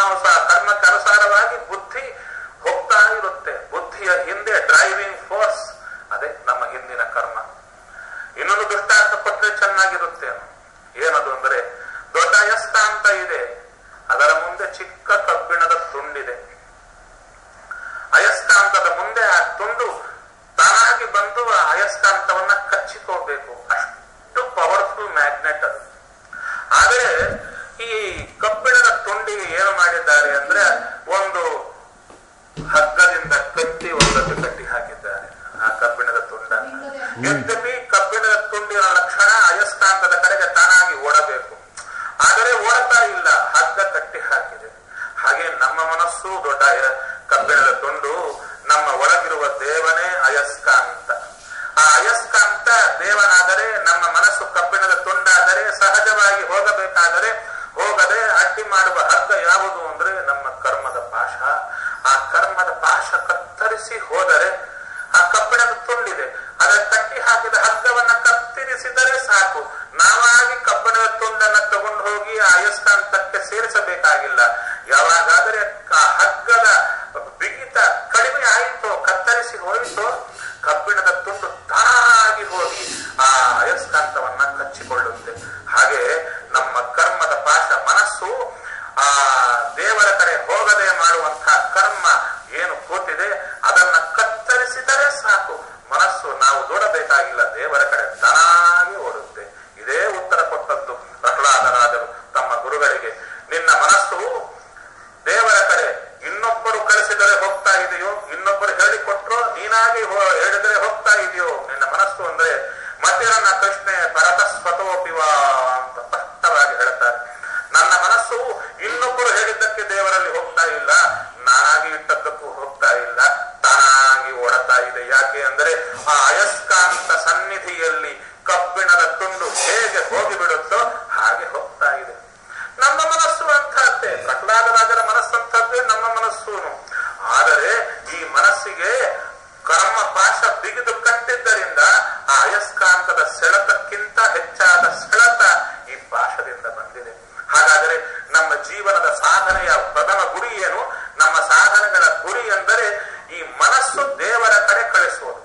ಕರ್ಮಾನುಸಾರ ಕರ್ಮಕ್ಕೆ ಅನುಸಾರವಾಗಿ ಬುದ್ಧಿ ಹೋಗ್ತಾ ಇರುತ್ತೆ ಬುದ್ಧಿಯ ಹಿಂದೆ ಡ್ರೈವಿಂಗ್ ಫೋರ್ಸ್ ಅದೇ ನಮ್ಮ ಹಿಂದಿನ ಕರ್ಮ ಇನ್ನೊಂದು ದೃಷ್ಟಾಂತ ಕೊಟ್ಟರೆ ಚೆನ್ನಾಗಿರುತ್ತೆ ಏನದು ಅಂದ್ರೆ ದೊಡ್ಡ ಅಯಸ್ಕ ಅಂತ ಇದೆ ಅದರ ಮುಂದೆ ಚಿಕ್ಕ ಕಬ್ಬಿಣದ ತುಂಡಿದೆ ಅಯಸ್ಕಾಂತದ ಮುಂದೆ ಆ ತುಂಡು ತಾನಾಗಿ ಬಂದು ಆ ಅಯಸ್ಕಾಂತವನ್ನ ಕಚ್ಚಿಕೋಬೇಕು ಅಷ್ಟು ಪವರ್ಫುಲ್ ಮ್ಯಾಗ್ನೆಟ್ ಅದು ಆದರೆ ಈ ಕಬ್ಬಿಣದ ತುಂಡಿಗೆ ಏನು ಮಾಡಿದ್ದಾರೆ ಅಂದ್ರೆ ಒಂದು ಹಗ್ಗದಿಂದ ಕಟ್ಟಿ ಒಂದಕ್ಕೆ ಕಟ್ಟಿ ಹಾಕಿದ್ದಾರೆ ಆ ಕಬ್ಬಿಣದ ತುಂಡ ಯದ್ಯಪಿ ಕಬ್ಬಿಣದ ತುಂಡಿನ ಲಕ್ಷಣ ಅಯಸ್ಕಾಂತದ ಕಡೆಗೆ ತಾನಾಗಿ ಓಡಬೇಕು ಆದರೆ ಓಡ್ತಾ ಇಲ್ಲ ಹಗ್ಗ ಕಟ್ಟಿ ಹಾಕಿದೆ ಹಾಗೆ ನಮ್ಮ ಮನಸ್ಸು ದೊಡ್ಡ ಅಯ- ಕಬ್ಬಿಣದ ತುಂಡು ನಮ್ಮ ಒಳಗಿರುವ ದೇವನೇ ಅಯಸ್ಕಾಂತ ಆ ಅಯಸ್ಕಾಂತ ದೇವನಾದರೆ ನಮ್ಮ ಮನಸ್ಸು ಕಬ್ಬಿಣದ ತುಂಡಾದರೆ ಸಹಜವಾಗಿ ಹೋಗಬೇಕಾದರೆ ಹೋಗದೆ ಅಡ್ಡಿ ಮಾಡುವ ಹಗ್ಗ ಯಾವುದು ಅಂದ್ರೆ ನಮ್ಮ ಕರ್ಮದ ಪಾಶ ಆ ಕರ್ಮದ ಪಾಶ ಕತ್ತರಿಸಿ ಹೋದರೆ ಆ ಕಬ್ಬಿಣದ ತುಂಡಿದೆ ಅದರ ಕಟ್ಟಿ ಹಾಕಿದ ಹಗ್ಗವನ್ನ ಕತ್ತರಿಸಿದರೆ ಸಾಕು ನಾವಾಗಿ ಕಬ್ಬಿಣದ ತುಂಡನ್ನ ತಗೊಂಡು ಹೋಗಿ ಆ ಅಯಸ್ಕಾಂತಕ್ಕೆ ಸೇರಿಸಬೇಕಾಗಿಲ್ಲ ಯಾವಾಗಾದರೆ ಆ ಹಗ್ಗದ ಬಿಗಿತ ಕಡಿಮೆ ಆಯಿತೋ ಕತ್ತರಿಸಿ ಹೋಯಿತೋ ಕಬ್ಬಿಣದ ತುಂಡು ತಾನಾಗಿ ಹೋಗಿ ಆ ಅಯಸ್ಕಾಂತವನ್ನ ಕಚ್ಚಿಕೊಳ್ಳುತ್ತೆ ಹಾಗೆ ನಮ್ಮ ಕರ್ಮದ ಪಾಶ ಮನಸ್ಸು ಆ ದೇವರ ಕಡೆ ಹೋಗದೆ ಮಾಡುವಂತಹ ಕರ್ಮ ಏನು ಕೂತಿದೆ ಅದನ್ನ ಕತ್ತರಿಸಿದರೆ ಸಾಕು ಮನಸ್ಸು ನಾವು ದೂಡಬೇಕಾಗಿಲ್ಲ ದೇವರ ಕಡೆ ತಾನಾಗಿ ಓಡುತ್ತೆ ಇದೇ ಉತ್ತರ ಕೊಟ್ಟದ್ದು ಪ್ರಹ್ಲಾದರಾಜರು ತಮ್ಮ ಗುರುಗಳಿಗೆ ನಿನ್ನ ಮನಸ್ಸು ದೇವರ ಕಡೆ ಇನ್ನೊಬ್ಬರು ಕಳಿಸಿದರೆ ಹೋಗ್ತಾ ಇದೆಯೋ ಇನ್ನೊಬ್ಬರು ಹೇಳಿಕೊಟ್ರು ನೀನಾಗಿ ಹೋ- ಹೇಳಿದರೆ ಹೋಗ್ತಾ ಇದೆಯೋ ನಿನ್ನ ಮನಸ್ಸು ಅಂದ್ರೆ ಮತ್ತೆ ನನ್ನ ಪ್ರಶ್ನೆ ಭರತ ಸ್ವತೋಪಿವ ಅಂತ ಸ್ಪಷ್ಟವಾಗಿ ಹೇಳ್ತಾರೆ ನನ್ನ ಮನಸ್ಸು ಇನ್ನೊಬ್ಬರು ಹೇಳಿದ್ದಕ್ಕೆ ದೇವರಲ್ಲಿ ಹೋಗ್ತಾ ಇಲ್ಲ ನಾನಾಗಿ ಇಟ್ಟದ್ದಕ್ಕೂ ಹೋಗ್ತಾ ಇಲ್ಲ ತಾನಾಗಿ ಓಡತಾ ಇದೆ ಯಾಕೆ ಅಂದ್ರೆ ಆ ಅಯಸ್ಕಾಂತ ಸನ್ನಿಧಿಯಲ್ಲಿ ಕಬ್ಬಿಣದ ತುಂಡು ಹೇಗೆ ಹೋಗಿಬಿಡುತ್ತೋ ಹಾಗೆ ಹೋಗ್ತಾ ಇದೆ ನಮ್ಮ ಮನಸ್ಸು ಅಂತಹದ್ದೇ ಪ್ರಹ್ಲಾದರಾಜರ ಮನಸ್ಸಂತದ್ದೇ ನಮ್ಮ ಮನಸ್ಸು ಆದರೆ ಈ ಮನಸ್ಸಿಗೆ ಕರ್ಮ ಪಾಶ ಬಿಗಿದು ಕಟ್ಟಿದ್ದರಿಂದ ಆ ಅಯಸ್ಕಾಂತದ ಸೆಳೆತಕ್ಕಿಂತ ಹೆಚ್ಚಾದ ಸೆಳೆತ ಈ ಪಾಶದಿಂದ ಬಂದಿದೆ ಹಾಗಾದರೆ ನಮ್ಮ ಜೀವನದ ಸಾಧನೆಯ ಪ್ರಥಮ ಗುರಿ ಏನು ನಮ್ಮ ಸಾಧನೆಗಳ ಗುರಿ ಎಂದರೆ ಈ ಮನಸ್ಸು ದೇವರ ಕಡೆ ಕಳಿಸುವುದು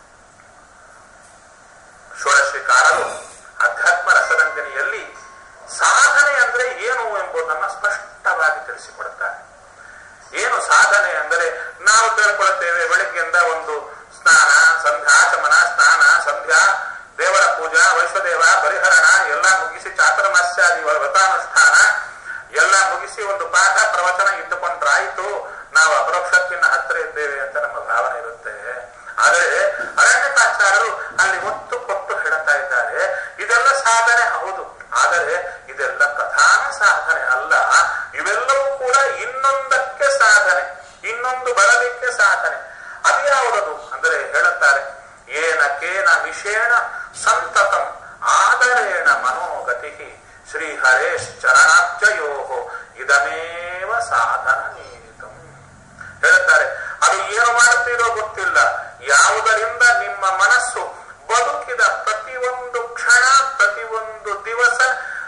ಷೋಡಶಿಕಾರರು ಅಧ್ಯಾತ್ಮ ರಸರಂಜನೆಯಲ್ಲಿ ಸಾಧನೆ ಅಂದ್ರೆ ಏನು ಎಂಬುದನ್ನು ಸ್ಪಷ್ಟವಾಗಿ ತಿಳಿಸಿಕೊಡುತ್ತಾರೆ ಏನು ಸಾಧನೆ ಅಂದರೆ ನಾವು ತಿಳ್ಕೊಳ್ತೇವೆ ಬೆಳಗ್ಗೆಯಿಂದ ಒಂದು ಸ್ನಾನ ಸಂಧ್ಯಾಚಮನ ಸ್ನಾನ ಸಂಧ್ಯಾ ದೇವರ ಪೂಜಾ ವೈಶ್ವದೇವ ಪರಿಹರಣ ಎಲ್ಲ ಮುಗಿಸಿ ಚಾತುರ್ಮಾಸ್ಯಾದಿ ವ್ರತಾನುಷ್ಠಾನ ಎಲ್ಲ ಮುಗಿಸಿ ಒಂದು ಪಾಠ ಪ್ರವಚನ ಇಟ್ಟುಕೊಂಡ್ರಾಯ್ತು ನಾವು ಅಪರೋಕ್ಷಕ್ಕಿನ್ನ ಹತ್ತಿರ ಇದ್ದೇವೆ ಅಂತ ನಮ್ಮ ಭಾವನೆ ಇರುತ್ತೆ ಆದರೆ ಅರಣ್ಯಕಾಚಾರರು ಅಲ್ಲಿ ಒತ್ತು ಕೊಟ್ಟು ಹೇಳ್ತಾ ಇದ್ದಾರೆ ಇದೆಲ್ಲ ಸಾಧನೆ ಹೌದು ಆದರೆ ಇದೆಲ್ಲ ಪ್ರಧಾನ ಸಾಧನೆ ಅಲ್ಲ ಇವೆಲ್ಲವೂ ಕೂಡ ಇನ್ನೊಂದಕ್ಕೆ ಸಾಧನೆ ಇನ್ನೊಂದು ಬರಲಿಕ್ಕೆ ಸಾಧನೆ ಅದು ಯಾವುದದು ಅಂದರೆ ಹೇಳುತ್ತಾರೆ ಏನ ಕೇನ ವಿಷೇಣ ಸಂತತಂ ಆದರೇಣ ಮನೋಗತಿ ಶ್ರೀ ಹರೇಶ್ ಚರಣಾಬ್ಜಯೋ ಇದಮೇವ ಸಾಧನ ನೀಡಿತಂ ಹೇಳುತ್ತಾರೆ ಅದು ಏನು ಮಾಡುತ್ತೀರೋ ಗೊತ್ತಿಲ್ಲ ಯಾವುದರಿಂದ ನಿಮ್ಮ ಮನಸ್ಸು ಬದುಕಿದ ಪ್ರತಿಯೊಂದು ಕ್ಷಣ ಪ್ರತಿಯೊಂದು ದಿವಸ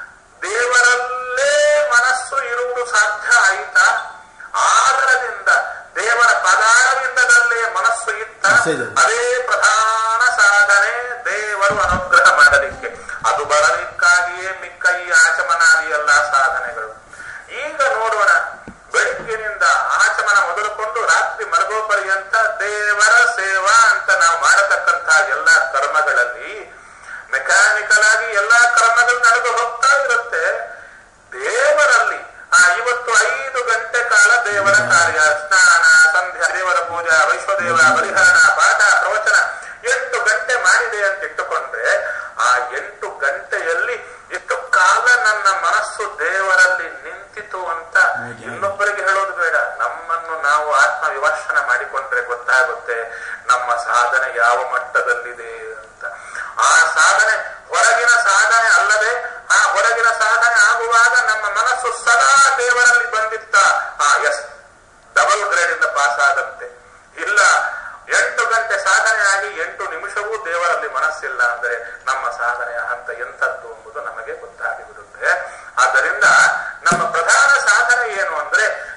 ದೇವರಲ್ಲೇ ಮನಸ್ಸು ಇರುವುದು ಸಾಧ್ಯ ಆಯಿತಾ ಆದರದಿಂದ ದೇವರ ಪದಾರವಿಂದದಲ್ಲೇ ಮನಸ್ಸು ಇತ್ತ ಸರಿ. ಅದೇ ಪ್ರಧಾನ ಸಾಧನೆ ದೇವರು ಅನುಗ್ರಹ ಮಾಡಲಿಕ್ಕೆ ಅದು ಬರಲಿಕ್ಕಾಗಿಯೇ ಮಿಕ್ಕ ಈ ಆಚಮನಾದಿ ಎಲ್ಲ ಸಾಧನೆಗಳು ಈಗ ನೋಡೋಣ ಬೆಳಗ್ಗಿನಿಂದ ಆಚಮನ ಮೊದಲುಕೊಂಡು ರಾತ್ರಿ ಮಲಗೋ ಪರ್ಯಂತ ದೇವರ ಸೇವಾ ಅಂತ ನಾವು ಮಾಡತಕ್ಕಂತಹ ಎಲ್ಲ ಕರ್ಮಗಳಲ್ಲಿ ಮೆಕ್ಯಾನಿಕಲ್ ಆಗಿ ಎಲ್ಲಾ ಕರ್ಮಗಳು ನಡೆದು ಹೋಗ್ತಾ ಇರುತ್ತೆ ದೇವರಲ್ಲಿ ಆ ಇವತ್ತು ಐದು ಗಂಟೆ ಕಾಲ ದೇವರ ಕಾರ್ಯ ಸ್ನಾನ ಸಂಧ್ಯಾ ದೇವರ ಪೂಜಾ ವೈಶ್ವದೇವ ಪರಿಹರಣ ಪಾಠ ಪ್ರವಚನ ಎಂಟು ಗಂಟೆ ಮಾಡಿದೆ ಅಂತ ಇಟ್ಟುಕೊಂಡ್ರೆ ಆ ಎಂಟು ಗಂಟೆಯಲ್ಲಿ ಎಷ್ಟು ಕಾಲ ನನ್ನ ಮನಸ್ಸು ದೇವರಲ್ಲಿ ನಿಂತಿತು ಅಂತ ಇನ್ನೊಬ್ಬರಿಗೆ ಹೇಳೋದು ಬೇಡ ನಮ್ಮನ್ನು ನಾವು ಆತ್ಮ ವಿಮರ್ಶನ ಮಾಡಿಕೊಂಡ್ರೆ ಗೊತ್ತಾಗುತ್ತೆ ನಮ್ಮ ಸಾಧನೆ ಯಾವ ಮಟ್ಟದಲ್ಲಿದೆ ಅಂತ ಆ ಸಾಧನೆ ಹೊರಗಿನ ಸಾಧನೆ ಅಲ್ಲದೆ ಆ ಹೊರಗಿನ ಸಾಧನೆ ಆಗುವಾಗ ನಮ್ಮ ಮನಸ್ಸು ಸದಾ ದೇವರಲ್ಲಿ ಬಂದಿತ್ತ ಆ ಎಸ್ ಡಬಲ್ ಗ್ರೇಡ್ ಇಂದ ಪಾಸ್ ಆದಂತೆ ಇಲ್ಲ ಎಂಟು ಗಂಟೆ ಸಾಧನೆ ಆಗಿ ಎಂಟು ನಿಮಿಷವೂ ದೇವರಲ್ಲಿ ಮನಸ್ಸಿಲ್ಲ ಅಂದ್ರೆ ನಮ್ಮ ಸಾಧನೆಯ ಹಂತ ಎಂಥದ್ದು ಎಂಬುದು ನಮಗೆ ಗೊತ್ತಾಗಿ ಬಿಡುತ್ತೆ ಆದ್ದರಿಂದ ನಮ್ಮ ಪ್ರಧಾನ ಸಾಧನೆ ಏನು ಅಂದ್ರೆ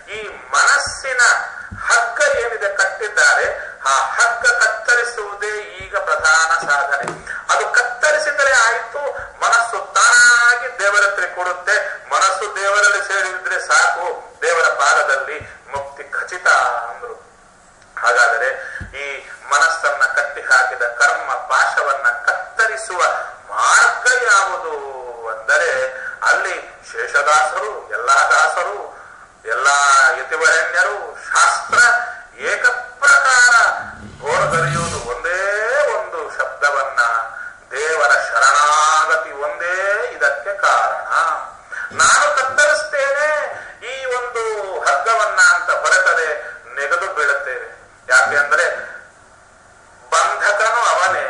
ವೇದವ್ಯಾಸರು ಎಲ್ಲಾ ದಾಸರು ಎಲ್ಲಾ ಯತಿವರಣ್ಯರು ಶಾಸ್ತ್ರ ಏಕಪ್ರಕಾರ ಗೋರದರಿಯುವುದು ಒಂದೇ ಒಂದು ಶಬ್ದವನ್ನ ದೇವರ ಶರಣಾಗತಿ ಒಂದೇ ಇದಕ್ಕೆ ಕಾರಣ ನಾನು ಕತ್ತರಿಸ್ತೇನೆ ಈ ಒಂದು ಹಗ್ಗವನ್ನ ಅಂತ ಹೊರಟರೆ ನೆಗೆದು ಬೀಳುತ್ತೇವೆ ಯಾಕೆ ಅಂದ್ರೆ ಬಂಧಕನು ಅವನೇ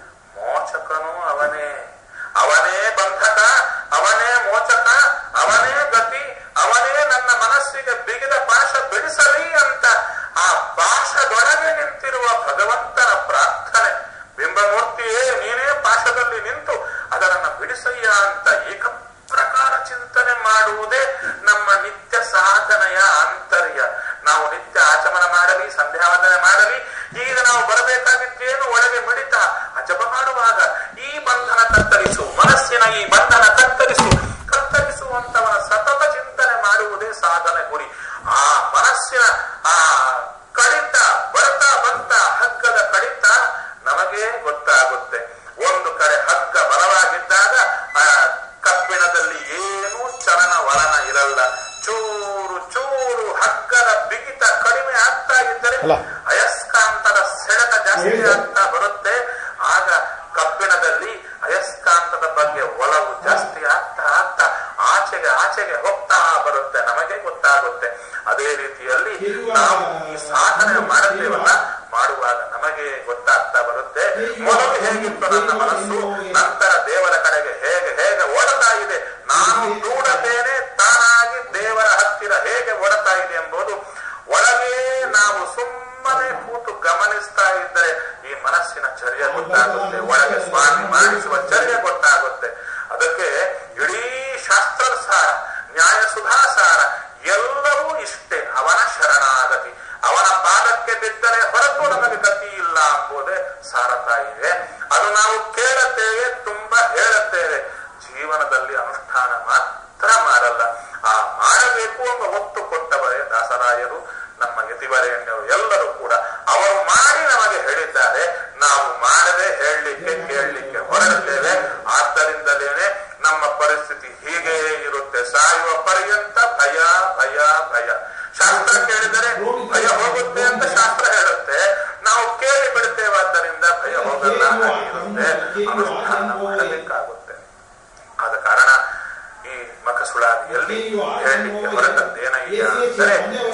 ಮೋಚಕನು ಅವನೇ ಅವನೇ ಬಂಧಕ ಅವನೇ ಮೋಚಕ ಅವನೇ ಗತಿ ಅವನೇ ನನ್ನ ಮನಸ್ಸಿಗೆ ಬಿಗಿದ ಪಾಶ ಬಿಡಿಸಲಿ ಅಂತ ಆ ಪಾಶದೊಳಗೆ ನಿಂತಿರುವ ಭಗವಂತನ ಪ್ರಾರ್ಥನೆ ಬಿಂಬಮೂರ್ತಿಯೇ ನೀನೇ ಪಾಶದಲ್ಲಿ ನಿಂತು ಅದರನ್ನ ಬಿಡಿಸಯ್ಯ ಅಂತ ಏಕ ಪ್ರಕಾರ ಚಿಂತನೆ ಮಾಡುವುದೇ ನಮ್ಮ ನಿತ್ಯ ಸಾಧನೆಯ ಆಂತರ್ಯ ನಾವು ನಿತ್ಯ ಆಚಮನ ಮಾಡಲಿ ಸಂಧ್ಯಾವಂದನೆ ಮಾಡಲಿ ಈಗ ನಾವು ಬರಬೇಕಾಗಿದ್ದೇನು ಒಳಗೆ ಮಿಡಿತ ಅಜಪ ಮಾಡುವಾಗ ಈ ಬಂಧನ ಕತ್ತರಿಸು ಮನಸ್ಸಿನ ಈ ಬಂಧನ ಕತ್ತರಿಸು ಕತ್ತರಿಸುವಂತವನ ಸತತ ಚಿಂತನೆ ಮಾಡುವುದೇ ಸಾಧನೆ ಗುರಿ ಆ ಮನಸ್ಸಿನ ಆ ಕಡಿತ ಬರ್ತಾ ಬಂತ ಹಗ್ಗದ ಕಡಿತ ನಮಗೆ ಗೊತ್ತಾಗುತ್ತೆ ಒಂದು ಕಡೆ ಹಗ್ಗ ಬಲವಾಗಿದ್ದಾಗ ಆ ಕಬ್ಬಿಣದಲ್ಲಿ ಏನೂ ಚಲನ ವಲನ ಇರಲ್ಲ ಚೂರು ಚೂರು ಹಗ್ಗದ ಬಿಗಿತ ಕಡಿಮೆ ಆಗ್ತಾ ಇದ್ದರೆ ಅಲ್ಲ. ಅಯಸ್ಕಾಂತದ ಸೆಳೆತ ಜಾಸ್ತಿ ಹೇಳಿದೆ. ಆಗ್ತಾ ಬರುತ್ತೆ ಆಗ ಕಬ್ಬಿಣದಲ್ಲಿ ಅಯಸ್ಕಾಂತದ ಬಗ್ಗೆ ಒಲವು ಜಾಸ್ತಿ ಆಗ್ತಾ ಆಗ್ತಾ ಆಚೆಗೆ ಆಚೆಗೆ ಹೋಗ್ತಾ ಬರುತ್ತೆ ನಮಗೆ ಗೊತ್ತಾಗುತ್ತೆ ಅದೇ ರೀತಿಯಲ್ಲಿ ನಾವು ಈ ಸಾಧನೆ ಮಾಡುತ್ತೇವಲ್ಲ ಮಾಡುವಾಗ ನಮಗೆ ಗೊತ್ತಾಗ್ತಾ ಬರುತ್ತೆ ಮೊದಲು ಹೇಗಿತ್ತು ನನ್ನ ಮನಸ್ಸು ನಂತರ ದೇವರ ಕಡೆಗೆ ಹೇಗೆ ಹೇಗೆ ಓಡತಾ ಇದೆ ನಾನು ದೂಡತೇನೆ ತಾನಾಗಿ ದೇವರ ಹತ್ತಿರ ಹೇಗೆ ಓಡತಾ ಇದೆ ಎಂಬುದು ಒಳಗೆ ನಾವು ಸುಮ್ಮನೆ ಕೂತು ಗಮನಿಸ್ತಾ ಇದ್ದರೆ ಈ ಮನಸ್ಸಿನ ಚರ್ಯ ಗೊತ್ತಾಗುತ್ತೆ ಒಳಗೆ ಸ್ವಾಮಿ ಮಾಡಿಸುವ ಚರ್ಯ ಗೊತ್ತಾಗುತ್ತೆ ಅದಕ್ಕೆ ಇಡೀ ಶಾಸ್ತ್ರದ ಸಾರ ನ್ಯಾಯ ಸುಧಾಸಾರ ಎಲ್ಲವೂ ಇಷ್ಟೇ ಅವನ ಶರಣಾಗತಿ ಅವನ ಪಾದಕ್ಕೆ ಬಿದ್ದರೆ ಹೊರತು ನಮಗೆ ಗತಿ ಇಲ್ಲ ಎಂಬುದೇ ಸಾರತಾ ಇದೆ ಅದು ನಾವು ಕೇಳುತ್ತೇವೆ ತುಂಬಾ ಹೇಳುತ್ತೇವೆ ಜೀವನದಲ್ಲಿ ಅನುಷ್ಠಾನ ಮಾತ್ರ ಮಾಡಲ್ಲ ಆ ಮಾಡಬೇಕು ಎಂಬ ಒತ್ತು ಕೊಟ್ಟವರೇ ದಾಸರಾಯರು ನಮ್ಮ ಯತಿವರೇಣ್ಯರು ಎಲ್ಲರೂ ಕೂಡ ಅವರು ಮಾಡಿ ನಮಗೆ ಹೇಳಿದ್ದಾರೆ ನಾವು ಮಾಡದೆ ಹೇಳಲಿಕ್ಕೆ ಕೇಳಲಿಕ್ಕೆ ಹೊರಡುತ್ತೇವೆ ಆದ್ದರಿಂದಲೇನೆ ನಮ್ಮ ಪರಿಸ್ಥಿತಿ ಹೀಗೆ ಇರುತ್ತೆ ಸಾಯುವ ಪರ್ಯಂತ ಭಯ ಭಯ ಭಯ ಶಾಸ್ತ್ರ ಕೇಳಿದರೆ ಭಯ ಹೋಗುತ್ತೆ ಅಂತ ಶಾಸ್ತ್ರ ಹೇಳುತ್ತೆ ನಾವು ಕೇಳಿ ಬಿಡ್ತೇವೆ ಆದ್ದರಿಂದ ಭಯ ಹೋಗಲ್ಲ ಹಾಗೆ ಇರುತ್ತೆ ಅನುಷ್ಠಾನ ಮಾಡಬೇಕಾಗುತ್ತೆ ಆದ ಕಾರಣ ಈ ಮಕಸುಳಾದಿಯಲ್ಲಿ ಹೇಳಲಿಕ್ಕೆ ಹೊರಟದ್ದೇನಯ್ಯ ಅಂದರೆ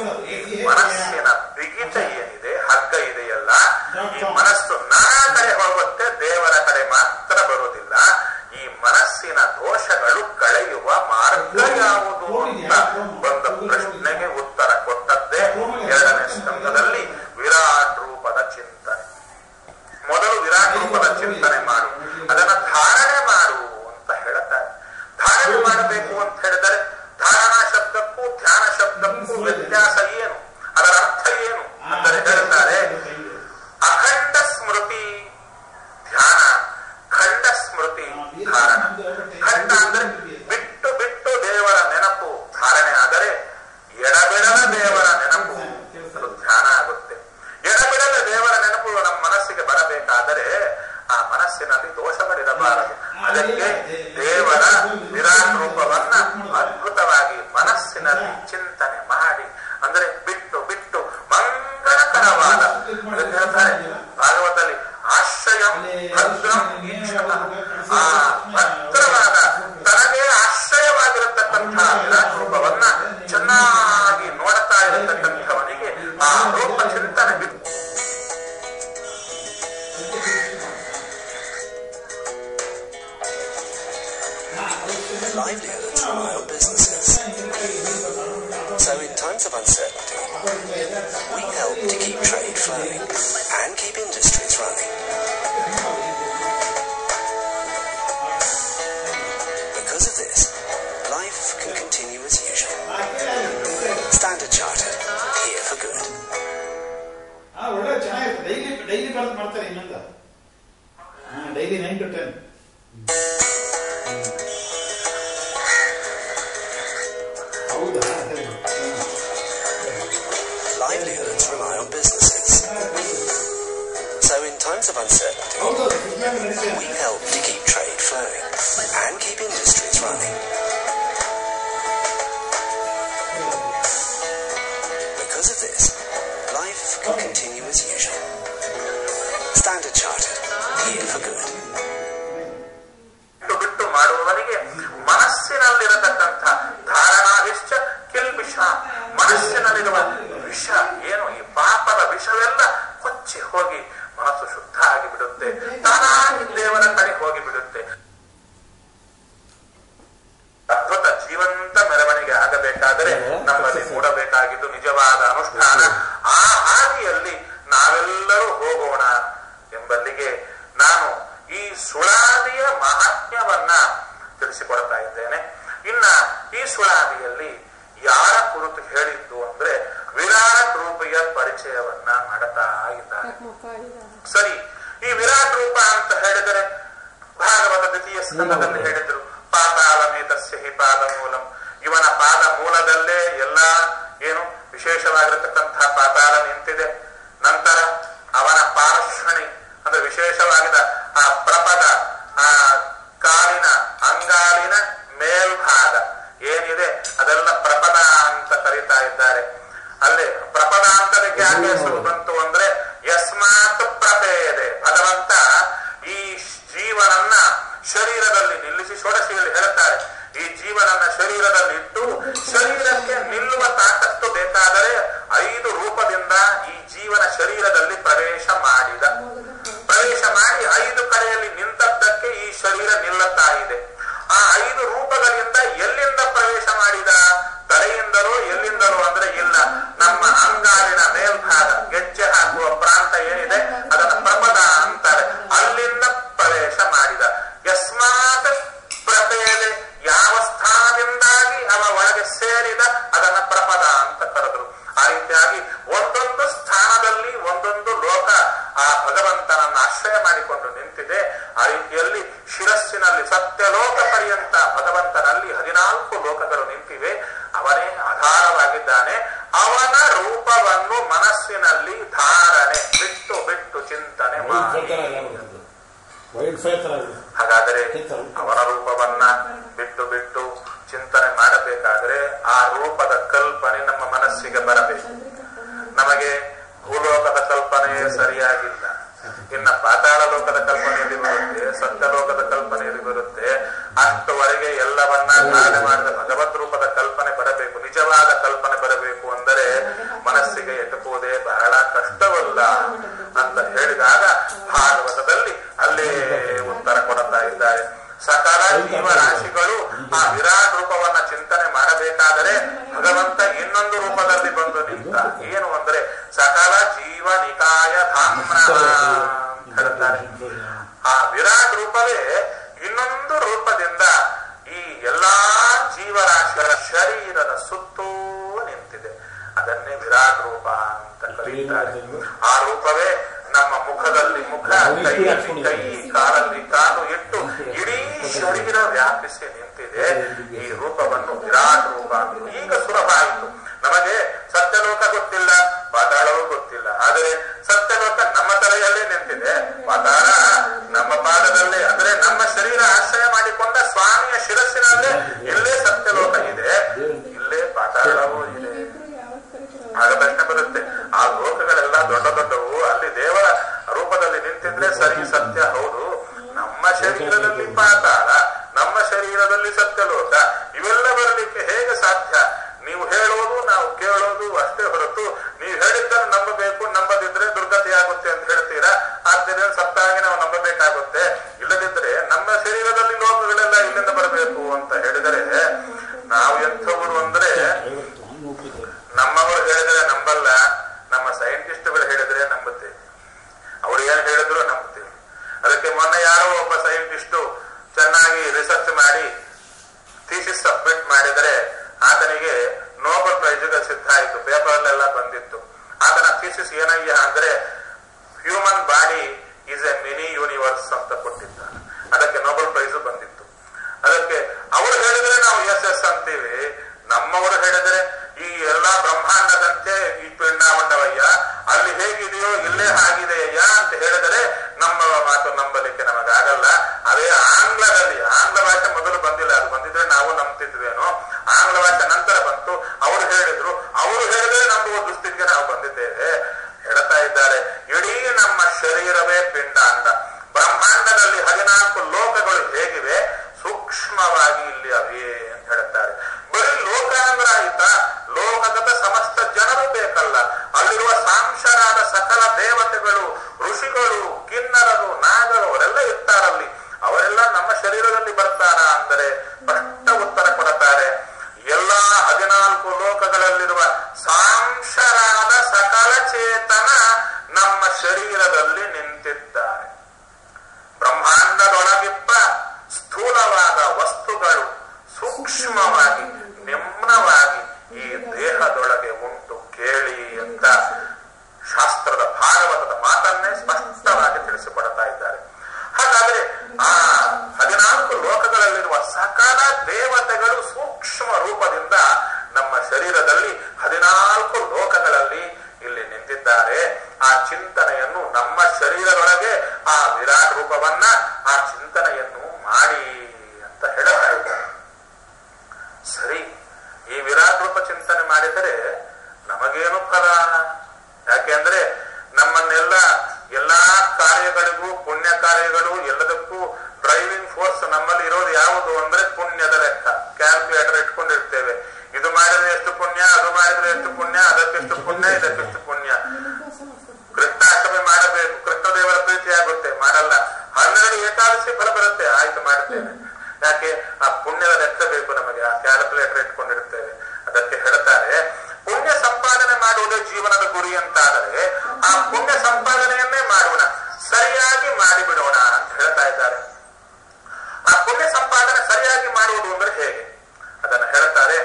ಈ ಮನಸ್ಸಿನ ಬಿಗಿತ ಏನಿದೆ ಹಗ್ಗ ಇದೆಯಲ್ಲ ಈ ಮನಸ್ಸು ನಾನಾ ಕಡೆ ಹೋಗುತ್ತೆ ದೇವರ ಕಡೆ ಮಾತ್ರ ಬರುವುದಿಲ್ಲ ಈ ಮನಸ್ಸಿನ ದೋಷಗಳು ಕಳೆಯುವ ಮಾರ್ಗ ಯಾವುದು ಅಂತ ಬಂದ ಪ್ರಶ್ನೆಗೆ ಉತ್ತರ ಕೊಟ್ಟದ್ದೇ ಎರಡನೇ ಸ್ಕಂದದಲ್ಲಿ ವಿರಾಟ್ ರೂಪದ ಚಿಂತನೆ ಮೊದಲು ವಿರಾಟ್ ರೂಪದ ಚಿಂತನೆ ಮಾಡು ಅದನ್ನ ಧಾರಣೆ ಮಾಡು ಅಂತ ಹೇಳ್ತಾರೆ ಧಾರಣೆ ಮಾಡಬೇಕು ಅಂತ ಹೇಳಿದರೆ ಧಾರಣಾ ಶಬ್ದಕ್ಕೂ ಧ್ಯಾನ ಶಬ್ದಕ್ಕೂ ವ್ಯತ್ಯಾಸ ಏನು ಅದರ ಅರ್ಥ ಏನು ಅಂದರೆ ಹೇಳ್ತಾರೆ ಅಖಂಡ ಸ್ಮೃತಿ ಧ್ಯಾನ ಖಂಡ ಸ್ಮೃತಿ ಧಾರಣ ಖಂಡ ಅಂದ್ರೆ ಬಿಟ್ಟು ಬಿಟ್ಟು ದೇವರ ನೆನಪು ಧಾರಣೆ ಆದರೆ ಎಡಬಿಡದ ದೇವರ ನೆನಪು ಅದು ಧ್ಯಾನ ಆಗುತ್ತೆ ಎಡಬಿಡದ ದೇವರ ನೆನಪು ನಮ್ಮ ಮನಸ್ಸಿಗೆ ಬರಬೇಕಾದರೆ ಆ ಮನಸ್ಸಿನಲ್ಲಿ ದೋಷಗಳಿರಬಾರದು ಅದಕ್ಕೆ ದೇವರ ವಿರಾಟ್ ರೂಪವನ್ನ ಅದ್ಭುತವಾಗಿ ಮನಸ್ಸಿನಲ್ಲಿ ಚಿಂತನೆ ಮಾಡಿ ಅಂದ್ರೆ ಬಿಟ್ಟು ಬಿಟ್ಟು ಮಂಗಳಕರವಾದ ಅದಕ್ಕೆ ಹೇಳ್ತಾರೆ ಭಾಗವತದಲ್ಲಿ ಆಶ್ರಯಂ ಭದ್ರಂ ಈಕ್ಷಣ ಆ ಭದ್ರವಾದ ತನಗೆ ಆಶ್ರಯವಾಗಿರತಕ್ಕಂಥ ವಿರಾಟ್ ರೂಪವನ್ನ ಚೆನ್ನಾಗಿ ನೋಡ್ತಾ ಇರತಕ್ಕಂಥವನಿಗೆ ಆ ರೂಪ ಚಿಂತನೆ ಬಿಟ್ಟು livelihoods rely on businesses. So in times of uncertainty, we help to keep trade flowing and keep industries running. Because of this, life can continue as usual. Standard Chartered, here for good. ಆ ಒಳ್ಳೆ ಚೆನ್ನಾಗಿರುತ್ತೆ daily daily ಬರೆದು ಮಾಡ್ತಾರೆ ಇನ್ನೊಂದು ಹಾ daily nine to ten ಹೌದಾ ಸರಿ. Livelihoods rely on businesses. So in times of uncertainty, ಹೌದೌದು ಸುಜ್ಞಾನ ನಡೀತಾ we help to keep trade flowing and keep industries running. ಸುಳಾದಿಯ ಮಹಾತ್ಮ್ಯವನ್ನ ತಿಳಿಸಿಕೊಡ್ತಾ ಇದ್ದೇನೆ ಇನ್ನ ಈ ಸುಳಾದಿಯಲ್ಲಿ ಯಾರ ಕುರಿತು ಹೇಳಿದ್ದು ಅಂದ್ರೆ ವಿರಾಟ್ ರೂಪಿಯ ಪರಿಚಯವನ್ನ ಮಾಡುತ್ತಾ ಇದ್ದಾರೆ ಸರಿ ಈ ವಿರಾಟ್ ರೂಪ ಅಂತ ಹೇಳಿದರೆ ಭಾಗವತ ದ್ವಿತೀಯ ಸ್ಕಂದದಲ್ಲಿ ಹೇಳಿದ್ರು ಪಾತಾಳಮೇತಸ್ಯ ಹಿ ಪಾದ ಮೂಲಂ ಇವನ ಪಾದ ಮೂಲದಲ್ಲೇ ಎಲ್ಲ ಏನು ವಿಶೇಷವಾಗಿರತಕ್ಕಂತಹ ಪಾತಾಳ ನಿಂತಿದೆ ನಂತರ ಅವನ ಪಾರ್ಶ್ವಣಿ ಅಂದ್ರೆ ವಿಶೇಷವಾಗಿದ ಆ ಪ್ರಪದ ಆ ಕಾಲಿನ ಅಂಗಾಲಿನ ಮೇಲ್ಭಾಗ ಏನಿದೆ ಅದೆಲ್ಲ ಪ್ರಪದ ಅಂತ ಕರೀತಾ ಇದ್ದಾರೆ ಅಲ್ಲಿ ಪ್ರಪದ ಅಂತದಕ್ಕೆ ಯಾಕೆ ಹೆಸರು ಬಂತು ಅಂದ್ರೆ ಯಸ್ಮಾತ್ ಪ್ರಪೇದೆ ಭಗವಂತ ಈ ಜೀವನನ್ನ ಶರೀರದಲ್ಲಿ ನಿಲ್ಲಿಸಿ ಷೋಡಶಿಯಲ್ಲಿ ಹೇಳುತ್ತಾರೆ ಈ ಜೀವನನ್ನ ಶರೀರದಲ್ಲಿ ಇಟ್ಟು ಶರೀರಕ್ಕೆ ನಿಲ್ಲುವ ತಾಕತ್ತು ಬೇಕಾದರೆ ಐದು ರೂಪದಿಂದ ಈ ಜೀವನ ಶರೀರದಲ್ಲಿ ಪ್ರವೇಶ ಮಾಡಿದ ಪ್ರವೇಶ ಮಾಡಿ ಐದು ಕಡೆಯಲ್ಲಿ ನಿಂತದ್ದಕ್ಕೆ ಈ ಶರೀರ ನಿಲ್ಲುತ್ತಾ ಇದೆ ಆ ಐದು ರೂಪಗಳಿಂದ ಎಲ್ಲಿಂದ ಪ್ರವೇಶ ಮಾಡಿದ ತಲೆಯಿಂದಲೋ ಎಲ್ಲಿಂದಲೋ ಅಂದ್ರೆ ಇಲ್ಲ ನಮ್ಮ ಅಂಗಾಲಿನ ಮೇಲ್ಭಾಗ ಗೆಜ್ಜೆ ಹಾಕುವ ಪ್ರಾಂತ ಏನಿದೆ ಅದನ್ನ ಪ್ರಪದ ಅಂತಾರೆ ಅಲ್ಲಿಂದ ಪ್ರವೇಶ ಮಾಡಿದ ಯಸ್ಮಾತ್ ಪ್ರಪೇದೆ ಯಾವ ಸ್ಥಾನದಿಂದಾಗಿ ಅವ ಒಳಗೆ ಸೇರಿದ ಅದನ್ನ ಪ್ರಪದ ಅಂತ ಕರೆದ್ರು ಆ ರೀತಿಯಾಗಿ ಒಂದೊಂದು ಸ್ಥಾನದಲ್ಲಿ ಒಂದೊಂದು ಲೋಕ ಆ ಭಗವಂತನನ್ನ ಆಶ್ರಯ ಮಾಡಿಕೊಂಡು ನಿಂತಿದೆ ಆ ರೀತಿಯಲ್ಲಿ ಶಿರಸ್ಸಿನಲ್ಲಿ ಸತ್ಯಲೋಕ ಪರ್ಯಂತ ಭಗವಂತನಲ್ಲಿ ಹದಿನಾಲ್ಕು ಲೋಕಗಳು ನಿಂತಿವೆ ಅವನೇ ಆಧಾರವಾಗಿದ್ದಾನೆ ಅವನ ರೂಪವನ್ನು ಮನಸ್ಸಿನಲ್ಲಿ ಧಾರಣೆ ಬಿಟ್ಟು ಬಿಟ್ಟು ಚಿಂತನೆ ಮಾಡಿ ವೈಲ್ಡ್ ಫೈರ್ ತರ ಇದೆ. ಹಾಗಾದರೆ ಅವನ ರೂಪವನ್ನ ಬಿಟ್ಟು ಬಿಟ್ಟು ಚಿಂತನೆ ಮಾಡಬೇಕಾದ್ರೆ ಆ ರೂಪದ ಕಲ್ಪನೆ ನಮ್ಮ ಮನಸ್ಸಿಗೆ ಬರಬೇಕು ನಮಗೆ ಭೂಲೋಕದ ಕಲ್ಪನೆ ಸರಿಯಾಗಿಲ್ಲ ಇನ್ನ ಪಾತಾಳ ಲೋಕದ ಕಲ್ಪನೆಯಲ್ಲಿ ಬರುತ್ತೆ ಸತ್ಯಲೋಕದ ಕಲ್ಪನೆಯಲ್ಲಿ ಬರುತ್ತೆ ಅಷ್ಟುವರೆಗೆ ಎಲ್ಲವನ್ನ ಧಾರಣೆ ಮಾಡಿದ ಭಗವದ್ ರೂಪದ ಕಲ್ಪನೆ ಬರಬೇಕು ನಿಜವಾದ ಕಲ್ಪನೆ ಬರಬೇಕು ಅಂದರೆ ಮನಸ್ಸಿಗೆ ಎಟುಕುವುದೇ ಬಹಳ ಕಷ್ಟವಲ್ಲ ಅಂತ ಹೇಳಿದಾಗ ಭಾಗವತದಲ್ಲಿ ಅಲ್ಲೇ ಉತ್ತರ ಕೊಡುತ್ತಾ ಇದ್ದಾರೆ ಸಕಲ ಜೀವರಾಶಿಗಳು ಆ ವಿರಾಟ್ ರೂಪವನ್ನ ಚಿಂತನೆ ಮಾಡಬೇಕಾದರೆ ಭಗವಂತ ಇನ್ನೊಂದು ರೂಪದಲ್ಲಿ ಬಂದು ನಿಂತ ಏನು ಅಂದ್ರೆ ಸಕಲ ಜೀವ ನಿಕಾಯ ಧಾಮ್ನ ಅಂತ ಹೇಳ್ತಾರೆ ಆ ವಿರಾಟ್ ರೂಪವೇ ಇನ್ನೊಂದು ರೂಪದಿಂದ ಈ ಎಲ್ಲಾ ಜೀವರಾಶಿಗಳ ಶರೀರದ ಸುತ್ತೂ ನಿಂತಿದೆ ಅದನ್ನೇ ವಿರಾಟ್ ರೂಪ ಅಂತ ಕರೀತಾರೆ ಆ ರೂಪವೇ ನಮ್ಮ ಮುಖದಲ್ಲಿ ಮುಖ ಕೈಯಲ್ಲಿ ಕೈ ಕಾಲಲ್ಲಿ ಕಾಲು ಇಟ್ಟು ಇಡೀ ಶರೀರ ವ್ಯಾಪಿಸಿ ನಿಂತಿದೆ ಈ ರೂಪವನ್ನು ವಿರಾಟ್ ರೂಪ ಅಂತ. ಈಗ ಸುಲಭ ಆಯಿತು ನಮಗೆ ಸತ್ಯಲೋಕ ಗೊತ್ತಿಲ್ಲ ಪಾತಾಳವೂ ಗೊತ್ತಿಲ್ಲ ಆದರೆ ಸತ್ಯಲೋಕ ನಮ್ಮ ತಲೆಯಲ್ಲೇ ನಿಂತಿದೆ ಪಾತಾಳ ನಮ್ಮ ಪಾದದಲ್ಲೇ ಅಂದ್ರೆ ನಮ್ಮ ಶರೀರ ಆಶ್ರಯ ಮಾಡಿಕೊಂಡ ಸ್ವಾಮಿಯ ಶಿರಸ್ಸಿನಲ್ಲೇ ಇಲ್ಲೇ ಸತ್ಯಲೋಕ ಇದೆ ಇಲ್ಲೇ ಪಾತಾಳವೂ ಇದೆ ಆಗ ಪ್ರಶ್ನೆ ಬರುತ್ತೆ ಆ ಲೋಕಗಳೆಲ್ಲ ದೊಡ್ಡ ದೊಡ್ಡವು ಅಲ್ಲಿ ದೇವರ ರೂಪದಲ್ಲಿ ನಿಂತಿದ್ರೆ ಸರಿ ಸತ್ಯ ಹೌದು ನಮ್ಮ ಶರೀರದಲ್ಲಿ ಪಾತಾಳ ನಮ್ಮ ಶರೀರದಲ್ಲಿ ಸತ್ಯಲೋಕ ಇವೆಲ್ಲ ಬರಲಿಕ್ಕೆ ಹೇಗೆ ಸಾಧ್ಯ ನೀವು ಹೇಳೋದು ನಾವು ಕೇಳೋದು ಅಷ್ಟೇ ಹೊರತು ನೀವು ಹೇಳಿದ್ದನ್ನು ನಂಬಬೇಕು ನಂಬದಿದ್ರೆ ದುರ್ಗತಿ ಆಗುತ್ತೆ ಅಂತ ಹೇಳ್ತೀರಾ ಆದ್ದರಿಂದ ಸತ್ತಾಗಿ ನಾವು ನಂಬಬೇಕಾಗುತ್ತೆ ಇಲ್ಲದಿದ್ರೆ ನಮ್ಮ ಶರೀರದಲ್ಲಿ ಲೋಕಗಳೆಲ್ಲ ಇಲ್ಲಿಂದ ಬರಬೇಕು ಅಂತ ಹೇಳಿದರೆ ನಾವು ಎಂಥವರು ಅಂದ್ರೆ ನಮ್ಮವರು ಹೇಳಿದ್ರೆ ನಂಬಲ್ಲ ನಮ್ಮ ಸೈಂಟಿಸ್ಟ್ಗಳು ಹೇಳಿದ್ರೆ ನಂಬುತ್ತೇವೆ ಅವ್ರು ಏನ್ ಹೇಳಿದ್ರು ನಂಬುತ್ತೇವೆ ಅದಕ್ಕೆ ಮೊನ್ನೆ ಯಾರೋ ಒಬ್ಬ ಸೈಂಟಿಸ್ಟು ಚೆನ್ನಾಗಿ ರಿಸರ್ಚ್ ಮಾಡಿ ಥೀಸಿಸ್ ಸಬ್ಮಿಟ್ ಮಾಡಿದರೆ ಆತನಿಗೆ ನೋಬೆಲ್ ಪ್ರೈಸ್ಗೆ ಸಿದ್ಧ ಆಯಿತು ಪೇಪರ್ಲೆಲ್ಲ ಬಂದಿತ್ತು ಆತನ ಥೀಸಿಸ್ ಏನಯ್ಯ ಅಂದ್ರೆ human body is a mini universe ಅಂತ ಕೊಟ್ಟಿದ್ದಾನೆ ಅದಕ್ಕೆ ನೋಬೆಲ್ ಪ್ರೈಸ್ ಬಂದಿತ್ತು ಅದಕ್ಕೆ ಅವರು ಹೇಳಿದ್ರೆ ನಾವು ಎಸ್ ಎಸ್ ಅಂತೀವಿ ನಮ್ಮವರು ಹೇಳಿದ್ರೆ ಈ ಎಲ್ಲಾ ಬ್ರಹ್ಮಾಂಡದಂತೆ ಈ ಪಿಂಡಾಮಂಡವಯ್ಯ ಅಲ್ಲಿ ಹೇಗಿದೆಯೋ ಇಲ್ಲೇ ಆಗಿದೆಯಯ್ಯ ಅಂತ ಹೇಳಿದರೆ ನಮ್ಮ ಮಾತು ನಂಬಲಿಕ್ಕೆ ನಮಗಾಗಲ್ಲ ಅದೇ ಆಂಗ್ಲದಲ್ಲಿ ಆಂಗ್ಲ ಭಾಷೆ ಮೊದಲು ಬಂದಿಲ್ಲ ಅದು ಬಂದಿದ್ರೆ ನಾವು ನಂಬ್ತಿದ್ವೇನೋ ಆಂಗ್ಲ ಭಾಷೆ ನಂತರ ಬಂತು ಅವರು ಹೇಳಿದ್ರು ಅವರು ಹೇಳಿದ್ರೆ ನಂಬುವ ದುಸ್ಥಿತಿಗೆ ನಾವು ಬಂದಿದ್ದೇವೆ ಹೇಳ್ತಾ ಇದ್ದಾರೆ ಇಡೀ ನಮ್ಮ ಶರೀರವೇ ಪಿಂಡಾಂಡ ಬ್ರಹ್ಮಾಂಡದಲ್ಲಿ ಹದಿನಾಲ್ಕು ಲೋಕಗಳು ಹೇಗಿವೆ ಸೂಕ್ಷ್ಮವಾಗಿ ಇಲ್ಲಿ ಅವೇ ಅಂತ ಹೇಳ್ತಾರೆ ಬರೀ ಲೋಕ ಅಂದ್ರೆ ಆಯ್ತಾ ಲೋಕಗತ ಸಮಸ್ತ ಜನರು ಬೇಕಲ್ಲ ಅಲ್ಲಿರುವ ಸಾಂಶರಾದ ಸಕಲ ದೇವತೆಗಳು ಋಷಿಗಳು ಕಿನ್ನರರು ನಾಗರು ಅವರೆಲ್ಲ ಇರ್ತಾರಲ್ಲಿ ಅವರೆಲ್ಲ ನಮ್ಮ ಶರೀರದಲ್ಲಿ ಬರ್ತಾರ ಅಂದರೆ ಸ್ಪಷ್ಟ ಉತ್ತರ ಕೊಡುತ್ತಾರೆ ಎಲ್ಲಾ ಹದಿನಾಲ್ಕು ಲೋಕಗಳಲ್ಲಿರುವ ಸಾಂಶರಾದ ಸಕಲ ಚೇತನ ನಮ್ಮ ಶರೀರದಲ್ಲಿ ನಿಂತಿದ್ದಾರೆ ಬ್ರಹ್ಮಾಂಡದೊಳಗಿಪ್ಪ ಮಾಡಿ ಅಂತ ಹೇಳ್ತಾ ಇದ್ದಾರೆ ಸರಿ ಈ ವಿರಾಟ್ ರೂಪ ಚಿಂತನೆ ಮಾಡಿದರೆ ನಮಗೇನು ಫಲ ಯಾಕೆಂದ್ರೆ ನಮ್ಮನ್ನೆಲ್ಲ ಎಲ್ಲಾ ಕಾರ್ಯಗಳಿಗೂ ಪುಣ್ಯ ಕಾರ್ಯಗಳು ಎಲ್ಲದಕ್ಕೂ ಡ್ರೈವಿಂಗ್ ಫೋರ್ಸ್ ನಮ್ಮಲ್ಲಿ ಇರೋದು ಯಾವುದು ಅಂದ್ರೆ ಪುಣ್ಯದ ಲೆಕ್ಕ ಕ್ಯಾಲ್ಕುಲೇಟರ್ ಇಟ್ಕೊಂಡಿರ್ತೇವೆ ಇದು ಮಾಡಿದ್ರೆ ಎಷ್ಟು ಪುಣ್ಯ ಅದು ಮಾಡಿದ್ರೆ ಎಷ್ಟು ಪುಣ್ಯ ಅದಕ್ಕೆಷ್ಟು ಪುಣ್ಯ ಇದಕ್ಕೆಷ್ಟು ಪುಣ್ಯ ಕೃಷ್ಣಾಷ್ಟಮಿ ಮಾಡಬೇಕು ಕೃಷ್ಣದೇವರ ಪ್ರೀತಿ ಆಗುತ್ತೆ ಮಾಡಲ್ಲ ಹನ್ನೆರಡು ಏಕಾದಶಿ ಫಲ ಬರುತ್ತೆ ಆಯ್ತು ಮಾಡ್ತೇವೆ ಯಾಕೆ ಆ ಪುಣ್ಯದ ಲೆಕ್ಕ ಬೇಕು ನಮಗೆ ಆ ಕ್ಯಾಲ್ಕುಲೇಟರ್ ಇಟ್ಕೊಂಡಿರ್ತೇವೆ ಅದಕ್ಕೆ ಹೇಳ್ತಾರೆ ಪುಣ್ಯ ಸಂಪಾದನೆ ಮಾಡುವುದೇ ಜೀವನದ ಗುರಿ ಅಂತಾದರೆ ಆ ಪುಣ್ಯ ಸಂಪಾದನೆಯನ್ನೇ ಮಾಡೋಣ ಸರಿಯಾಗಿ ಮಾಡಿಬಿಡೋಣ ಅಂತ ಹೇಳ್ತಾ ಇದ್ದಾರೆ ಆ ಪುಣ್ಯ ಸಂಪಾದನೆ ಸರಿಯಾಗಿ ಮಾಡುವುದು ಅಂದ್ರೆ ಹೇಗೆ ಅದನ್ನು ಹೇಳ್ತಾರೆ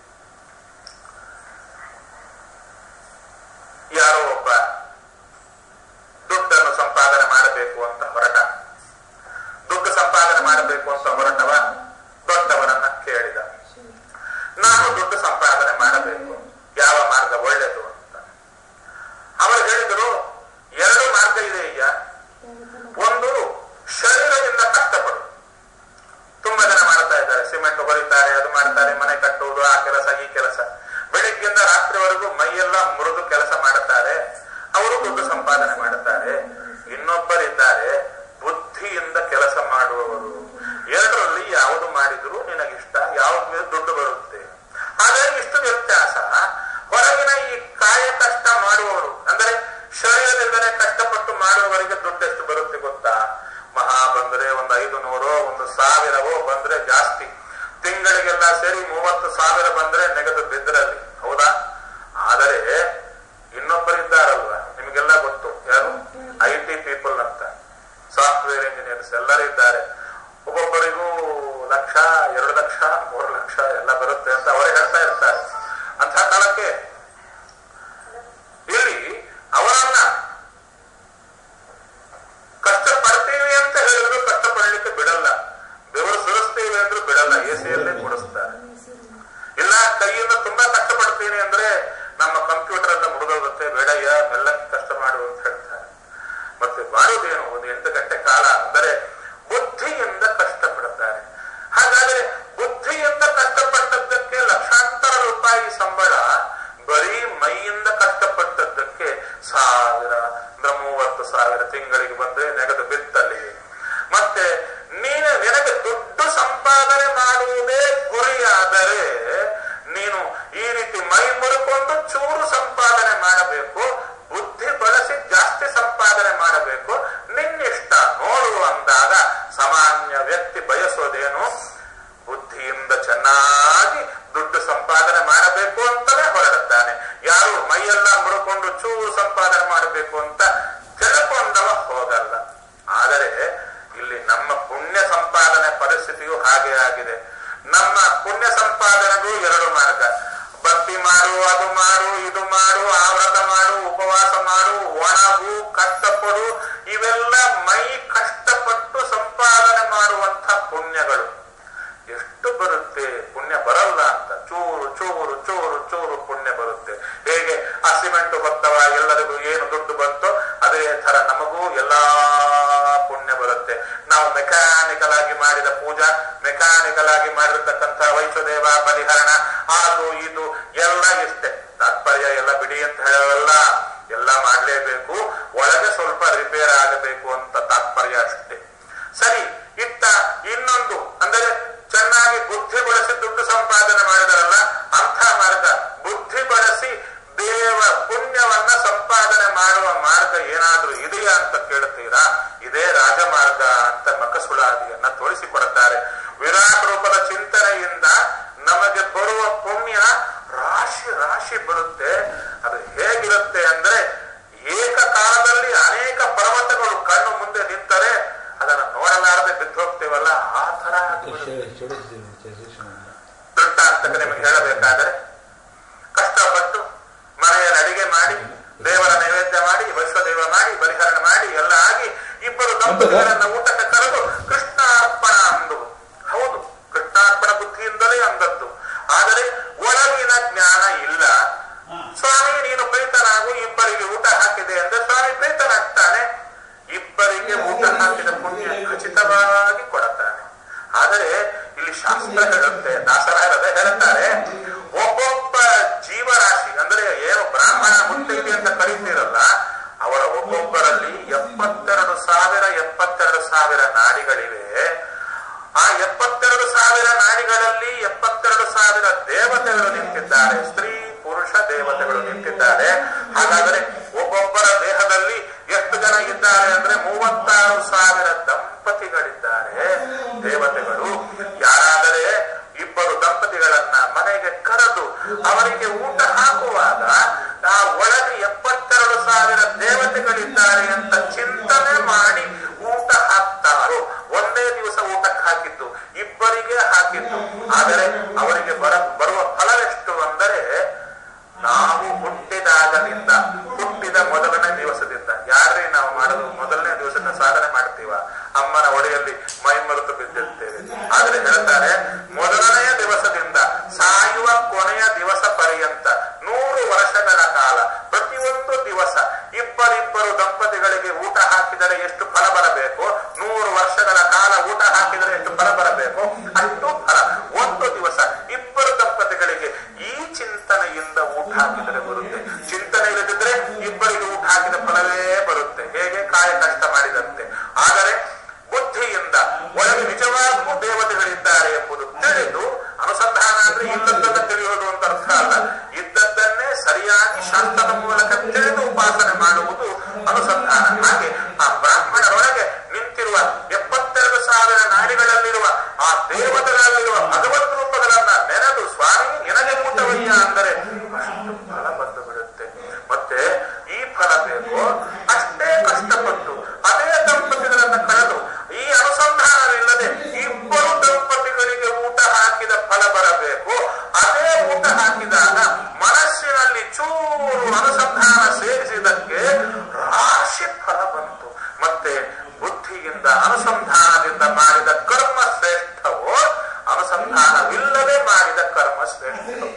ಯಾರೋ ಒಬ್ಬ ದುಡ್ಡನ್ನು ಸಂಪಾದನೆ ಮಾಡಬೇಕು ಅಂತ ಹೊರಟ ದುಡ್ಡು ಸಂಪಾದನೆ ಮಾಡಬೇಕು ಅಂತ ಹೊರಟವ ದೊಡ್ಡವರನ್ನ ಕೇಳಿದ ನಾನು ದುಡ್ಡು ಸಂಪಾದನೆ ಮಾಡಬೇಕು ಯಾವ ಮಾರ್ಗ ಒಳ್ಳೆಯದು ಅಂತ ಅವರು ಹೇಳಿದರು ಎರಡು ಮಾರ್ಗ ಇದೆ ಈಗ ಒಂದು ಶರೀರದಿಂದ ಕಷ್ಟಪಡು ತುಂಬಾ ಜನ ಮಾಡ್ತಾ ಇದ್ದಾರೆ ಸಿಮೆಂಟ್ ಹೊರಿತಾರೆ ಅದು ಮಾಡ್ತಾರೆ ಮನೆ ಕಟ್ಟುವುದು ಆ ಕೆಲಸ ಈ ಕೆಲಸ ಬೆಳಿಗ್ಗಿಂದ ರಾತ್ರಿವರೆಗೂ ಮೈಯೆಲ್ಲ ಮುರಿದು ಕೆಲಸ ಮಾಡುತ್ತಾರೆ ಅವರು ದುಡ್ಡು ಸಂಪಾದನೆ ಮಾಡುತ್ತಾರೆ ಇನ್ನೊಬ್ಬರಿದ್ದಾರೆ ಬುದ್ಧಿಯಿಂದ ಕೆಲಸ ಮಾಡುವವರು ಎರಡರಲ್ಲಿ ಯಾವುದು ಮಾಡಿದ್ರು ನಿನಗಿಷ್ಟ ಯಾವ್ದು ಮೇಲೆ ದುಡ್ಡು ಬರುತ್ತೆ ಆದರೆ ಇಷ್ಟು ವ್ಯತ್ಯಾಸ ಹೊರಗಿನ ಈ ಕಾಯ ಕಷ್ಟ ಮಾಡುವವರು ಅಂದರೆ ಶರೀರದಿಂದಲೇ ಕಷ್ಟಪಟ್ಟು ಮಾಡುವವರಿಗೆ ದುಡ್ಡು ಎಷ್ಟು ಬರುತ್ತೆ ಗೊತ್ತಾ ಮಹಾ ಬಂದ್ರೆ ಒಂದು ಐದು ನೂರೋ ಒಂದು ಸಾವಿರವೋ ಬಂದ್ರೆ ಜಾಸ್ತಿ ತಿಂಗಳಿಗೆಲ್ಲ ಸೇರಿ ಮೂವತ್ತು ಸಾವಿರ ಬಂದ್ರೆ ನೆಗೆದು ಬಿದ್ದರಲ್ಲಿ ಹೌದಾ ಆದರೆ ಇನ್ನೊಬ್ಬರಿದ್ದಾರಲ್ವ ನಿಮಗೆಲ್ಲ ಗೊತ್ತು ಯಾರು ಐ ಟಿ ಪೀಪಲ್ ಅಂತ ಸಾಫ್ಟ್ವೇರ್ ಇಂಜಿನಿಯರ್ಸ್ ಎಲ್ಲರೂ ಇದ್ದಾರೆ ಒಬ್ಬೊಬ್ಬರಿಗೂ ಲಕ್ಷ ಎರಡು ಲಕ್ಷ ಮೂರು ಲಕ್ಷ ಎಲ್ಲ ಬರುತ್ತೆ ಅಂತ ಅವರೇ ಹೇಳ್ತಾ ಇರ್ತಾರೆ ಅಂತ ಕಾಲಕ್ಕೆ ಇಲ್ಲಿ ಅವರನ್ನ ಕಷ್ಟಪಡ್ತೀವಿ ಅಂತ ಹೇಳಿದ್ರು ಕಷ್ಟಪಡಲಿಕ್ಕೆ ಬಿಡಲ್ಲ ಬೆವರು ಸುರಿಸ್ತೀವಿ ಅಂದ್ರೂ ಬಿಡಲ್ಲ ಎಸಿಯಲ್ಲೇ ಕೊಡಿಸ್ತಾರೆ ಇಲ್ಲ ಕೈಯಿಂದ ತುಂಬಾ ಕಷ್ಟಪಡ್ತೀನಿ ಅಂದ್ರೆ ನಮ್ಮ ಕಂಪ್ಯೂಟರ್ ಎಲ್ಲ ಮುರಿದೋಗುತ್ತೆ ಬೇಡಯ್ಯ ಮೆಲ್ಲಕ್ಕೆ ಕಷ್ಟ ಮಾಡು ಅಂತ ಹೇಳ್ತಾರೆ ಮತ್ತೆ ಮಾಡುವುದೇನು ಒಂದು ಎಂಟು ಗಂಟೆ ಕಾಲ ಅಂದರೆ ಬುದ್ಧಿಯಿಂದ ಕಷ್ಟಪಡುತ್ತಾರೆ ಹಾಗಾದ್ರೆ ಬುದ್ಧಿಯಿಂದ ಕಷ್ಟಪಟ್ಟದ್ದಕ್ಕೆ ಲಕ್ಷಾಂತರ ರೂಪಾಯಿ ಸಂಬಳ ಬರೀ ಮೈಯಿಂದ ಕಷ್ಟಪಟ್ಟದ್ದಕ್ಕೆ ಸಾವಿರ ಅಂದ್ರೆ ಮೂವತ್ತು ಸಾವಿರ ತಿಂಗಳಿಗೆ ಬಂದ್ರೆ ನೆಗದು ಬಿತ್ತಲ್ಲಿಗೆ ಮತ್ತೆ ನೀನು ನಿನಗೆ ದುಡ್ಡು ಸಂಪಾದನೆ ಮಾಡುವುದೇ ಗುರಿಯಾದರೆ ನೀನು ಈ ರೀತಿ ಮೈ ಮುರುಕೊಂಡು ಚೂರು ಸಂಪಾದನೆ ಮಾಡಬೇಕು ಬುದ್ಧಿ ಬಳಸಿ ಜಾಸ್ತಿ ಸಂಪಾದನೆ ಮಾಡಬೇಕು ನಿನ್ನಿಷ್ಟ ನೋಡು ಅಂದಾಗ ಸಾಮಾನ್ಯ ವ್ಯಕ್ತಿ ಬಯಸೋದೇನು ಬುದ್ಧಿಯಿಂದ ಚೆನ್ನಾಗಿ ದುಡ್ಡು ಸಂಪಾದನೆ ಮಾಡಬೇಕು ಅಂತಲೇ ಹೊರಡುತ್ತಾನೆ ಯಾರು ಮೈಯೆಲ್ಲ ಮುರುಕೊಂಡು ಚೂರು ಸಂಪಾದನೆ ಮಾಡಬೇಕು ಅಂತ ತಿಳ್ಕೊಂಡವ ಹೋಗಲ್ಲ ಆದರೆ ಇಲ್ಲಿ ನಮ್ಮ ಪುಣ್ಯ ಸಂಪಾದನೆ ಪರಿಸ್ಥಿತಿಯು ಹಾಗೆ ಆಗಿದೆ ನಮ್ಮ ಪುಣ್ಯ ಸಂಪಾದನೆಗೂ ಎರಡು ಮಾರ್ಗ ಭಕ್ತಿ ಮಾಡು ಅದು ಮಾಡು ಇದು ಮಾಡು ಆ ವ್ರತ ಮಾಡು ಉಪವಾಸ ಮಾಡು ಒಣಗು ಕಷ್ಟಪಡು ಇವೆಲ್ಲ ಮೈ ಕಷ್ಟಪಟ್ಟು ಸಂಪಾದನೆ ಮಾಡುವಂತ ಪುಣ್ಯಗಳು ಎಷ್ಟು ಬರುತ್ತೆ ಪುಣ್ಯ ಬರಲ್ಲ ಅಂತ ಚೂರು ಚೂರು ಚೂರು ಚೂರು ಪುಣ್ಯ ಬರುತ್ತೆ ಹೇಗೆ ಆ ಸಿಮೆಂಟ್ ಬರ್ತವ ಎಲ್ಲರಿಗೂ ಏನು ದುಡ್ಡು ಬಂತೋ ಅದೇ ತರ ನಮಗೂ ಎಲ್ಲಾ ಪುಣ್ಯ ಬರುತ್ತೆ ನಾವು ಮೆಕ್ಯಾನಿಕಲ್ ಆಗಿ ಮಾಡಿದ ಪೂಜಾ ಮೆಕ್ಯಾನಿಕಲ್ ಆಗಿ ಮಾಡಿರ್ತಕ್ಕಂಥ ವೈಶ್ವದೇವ ಪರಿಹರಣ ಅದು ಇದು ಎಲ್ಲ ಇಷ್ಟೇ ತಾತ್ಪರ್ಯ ಎಲ್ಲ ಬಿಡಿ ಅಂತ ಹೇಳಲ್ಲ ಎಲ್ಲ ಮಾಡ್ಲೇಬೇಕು ಒಳಗೆ ಸ್ವಲ್ಪ ರಿಪೇರ್ ಆಗಬೇಕು ಅಂತ ತಾತ್ಪರ್ಯ ಅಷ್ಟೇ ಸರಿ ಇತ್ತ ಇನ್ನೊಂದು ಅಂದರೆ ಚೆನ್ನಾಗಿ ಬುದ್ಧಿ ಬಳಸಿ ದುಡ್ಡು ಸಂಪಾದನೆ ಮಾಡಿದಾರಲ್ಲ ಅಂಥ ಮಾರ್ಗ ಬುದ್ಧಿ ಬಳಸಿ ದೇವ ಪುಣ್ಯವನ್ನ ಸಂಪಾದನೆ ಮಾಡುವ ಮಾರ್ಗ ಏನಾದ್ರೂ ಇದೆಯಾ ಅಂತ ಕೇಳುತ್ತೀರಾ ಇದೇ ರಾಜಮಾರ್ಗ ಅಂತ ಮಕಸುಳಾದಿಯನ್ನ ತೋರಿಸಿಕೊಡುತ್ತಾರೆ ವಿರಾಟ್ ರೂಪದ ಚಿಂತನೆಯಿಂದ ನಮಗೆ ಬರುವ ಪುಣ್ಯ ರಾಶಿ ರಾಶಿ ಬರುತ್ತೆ ಅದು ಹೇಗಿರುತ್ತೆ ಅಂದ್ರೆ ಏಕಕಾಲದಲ್ಲಿ ಅನೇಕ ಪರ್ವತಗಳು ಕಣ್ಣು ಮುಂದೆ ನಿಂತರೆ ಅದನ್ನು ನೋಡಲಾರದೆ ಬಿದ್ದು ಹೋಗ್ತೇವಲ್ಲ ಆ ತರ ದೃಷ್ಟಾಂತಕ್ಕೆ ನಿಮಗೆ ಹೇಳಬೇಕಾದರೆ ಕಷ್ಟಪಟ್ಟು ಮನೆಯಲ್ಲಿ ಅಡಿಗೆ ಮಾಡಿ ದೇವರ ನೈವೇದ್ಯ ಮಾಡಿ ವೈಶ್ವದೇವ ಮಾಡಿ ಬಲಿಹರಣ ಮಾಡಿ ಎಲ್ಲ ಆಗಿ ಇಬ್ಬರು ದಂಪತಿಗಳನ್ನ ಊಟಕ್ಕೆ ಕರೆದು ಕೃಷ್ಣಾರ್ಪಣ ಅಂದು ಹೌದು ಕೃಷ್ಣಾರ್ಪಣ ಬುದ್ಧಿಯಿಂದಲೇ ಅಂದದ್ದು ಆದರೆ ಒಳಗಿನ ಜ್ಞಾನ ಇಲ್ಲ ಸ್ವಾಮಿ ನೀನು ಪ್ರೀತನಾಗು ಇಬ್ಬರಿಗೆ ಊಟ ಹಾಕಿದೆ ಅಂದ್ರೆ ಸ್ವಾಮಿ ಪ್ರೀತನಾಗ್ತಾನೆ ಇಬ್ಬರಿಗೆ ಊಟ ಹಾಕಿದ ಪುಣ್ಯ ಖಚಿತವಾಗಿ ಕೊಡುತ್ತಾನೆ ಶಾಸ್ತ್ರ ಹೇಳುತ್ತೆ ದಾಸರಾಯರದೇ ಹೇಳುತ್ತಾರೆ ಒಬ್ಬೊಬ್ಬ ಜೀವರಾಶಿ ಅಂದ್ರೆ ಏನು ಬ್ರಾಹ್ಮಣ ಹುಟ್ಟಿದೆ ಅಂತ ಕರೀತಿರಲ್ಲ ಅವರ ಒಬ್ಬೊಬ್ಬರಲ್ಲಿ ಎಪ್ಪತ್ತೆರಡು ಸಾವಿರ ಎಪ್ಪತ್ತೆರಡು ಸಾವಿರ ನಾಡಿಗಳಿವೆ ಆ ಎಪ್ಪತ್ತೆರಡು ಸಾವಿರ ನಾಡಿಗಳಲ್ಲಿ ಎಪ್ಪತ್ತೆರಡು ಸಾವಿರ ದೇವತೆಗಳು ನಿಂತಿದ್ದಾರೆ ಸ್ತ್ರೀ ಪುರುಷ ದೇವತೆಗಳು ನಿಂತಿದ್ದಾರೆ ಹಾಗಾದರೆ ಒಬ್ಬೊಬ್ಬರ ದೇಹದಲ್ಲಿ ಎಷ್ಟು ಜನ ಇದ್ದಾರೆ ಅಂದ್ರೆ ಮೂವತ್ತಾರು ಸಾವಿರ ದಂಪತಿಗಳಿದ್ದಾರೆ ದೇವತೆಗಳು ಯಾರಾದರೆ ಇಬ್ಬರು ದಂಪತಿಗಳನ್ನ ಮನೆಗೆ ಕರೆದು ಅವರಿಗೆ ಊಟ ಹಾಕುವಾಗ ಆ ಒಳಗೆ ಎಪ್ಪತ್ತೆರಡು ಸಾವಿರ ದೇವತೆಗಳಿದ್ದಾರೆ ಅಂತ ಚಿಂತನೆ ಮಾಡಿ ಊಟ ಹಾಕ್ತಾರೋ ಒಂದೇ ದಿವಸ ಊಟಕ್ಕೆ ಹಾಕಿದ್ದು ಇಬ್ಬರಿಗೆ ಹಾಕಿದ್ದು ಆದರೆ ಅವರಿಗೆ ಬರ ಬರುವ ಫಲವೆಷ್ಟು ಅಂದರೆ ನಾವು ಹುಟ್ಟಿದಾಗಲಿಂದ ಹುಟ್ಟಿದ ಮೊದಲನೇ ದಿವಸದಿಂದ ಯಾರೇ ನಾವು ಮಾಡೋದು ಮೊದಲನೇ ದಿವಸದ ಸಾಧನೆ ಮಾಡ್ತೀವ ಅಮ್ಮನ ಒಡೆಯಲ್ಲಿ ಮೈ ಮರೆತು ಬಿದ್ದಿರ್ತೇವೆ ಆದ್ರೆ ಹೇಳ್ತಾರೆ ಮೊದಲನೆಯ ದಿವಸದಿಂದ ಸಾಯುವ ಕೊನೆಯ ದಿವಸ ಪರ್ಯಂತ ನೂರು ವರ್ಷಗಳ ಕಾಲ ಪ್ರತಿಯೊಂದು ದಿವಸ ಇಬ್ಬರಿಬ್ಬರು ದಂಪತಿಗಳಿಗೆ ಊಟ ಹಾಕಿದರೆ ಎಷ್ಟು ಫಲ ಬರಬೇಕು ನೂರು ವರ್ಷಗಳ ಕಾಲ ಊಟ ಹಾಕಿದರೆ ಎಷ್ಟು ಫಲ ಬರಬೇಕು ಅಷ್ಟು ಫಲ ಒಂದು ದಿವಸ ಇಬ್ಬರು ದಂಪತಿಗಳಿಗೆ ಈ ಚಿಂತನೆಯಿಂದ ಊಟ ಹಾಕಿದರೆ ಬರುತ್ತೆ ಚಿಂತನೆ ಇಲ್ಲದಿದ್ರೆ ಇಬ್ಬರಿಗೆ ಊಟ ಹಾಕಿದ ಫಲವೇ ಬರುತ್ತೆ ಹೇಗೆ ಕಾಯ ಕಷ್ಟ ಮಾಡಿದಂತೆ ಆದರೆ ಬುದ್ಧಿಯಿಂದ ಒಳಗೆ ನಿಜವಾಗೂ ದೇವತೆಗಳಿದ್ದಾರೆ ಎಂಬುದು ತಿಳಿದು ಅನುಸಂಧಾನ ಅಂದ್ರೆ ಇಲ್ಲದನ್ನ ತಿಳಿಯೋದು ಅಂತ ಅರ್ಥ ಅಲ್ಲ ಇದ್ದದ್ದನ್ನೇ ಸರಿಯಾಗಿ ಶಾಸ್ತ್ರದ ಮೂಲಕ ತಿಳಿದು ಉಪಾಸನೆ ಮಾಡುವುದು ಅನುಸಂಧಾನ ಹಾಗೆ ಆ ಬ್ರಾಹ್ಮಣರೊಳಗೆ ನಿಂತಿರುವ ಎಪ್ಪತ್ತೆರಡು ಸಾವಿರ ನಾಡಿಗಳಲ್ಲಿರುವ ಆ ದೇವತೆಗಳಲ್ಲಿರುವ ಭಗವತ್ ರೂಪಗಳನ್ನ ನೆನೆದು ಸ್ವಾಮಿ ನಿನಗೆ ಊಟವಯ್ಯ ಅಂದರೆ ಅಷ್ಟು ಫಲ ಬಂದು ಬಿಡುತ್ತೆ ಮತ್ತೆ ಈ ಫಲ ಬೇಕು ಅಷ್ಟೇ ಕಷ್ಟಪಟ್ಟು ಅದೇ ದಂಪತಿಗಳನ್ನ ಕಳೆದು ಈ ಅನುಸಂಧಾನವಿಲ್ಲದೆ ಇಬ್ಬರು ದಂಪತಿಗಳಿಗೆ ಊಟ ಹಾಕಿದ ಫಲ ಬರಬೇಕು ಅದೇ ಊಟ ಹಾಕಿದಾಗ ಮನಸ್ಸಿನಲ್ಲಿ ಚೂರು ಅನುಸಂಧಾನ ಸೇರಿಸಿದಕ್ಕೆ ರಾಶಿ ಫಲ ಬಂತು ಮತ್ತೆ ಬುದ್ಧಿಯಿಂದ ಅನುಸಂಧಾನದಿಂದ ಮಾಡಿದ ಕರ್ಮ ಶ್ರೇಷ್ಠವೋ ಅನುಸಂಧಾನವಿಲ್ಲದೆ ಮಾಡಿದ ಕರ್ಮ ಶ್ರೇಷ್ಠವೋ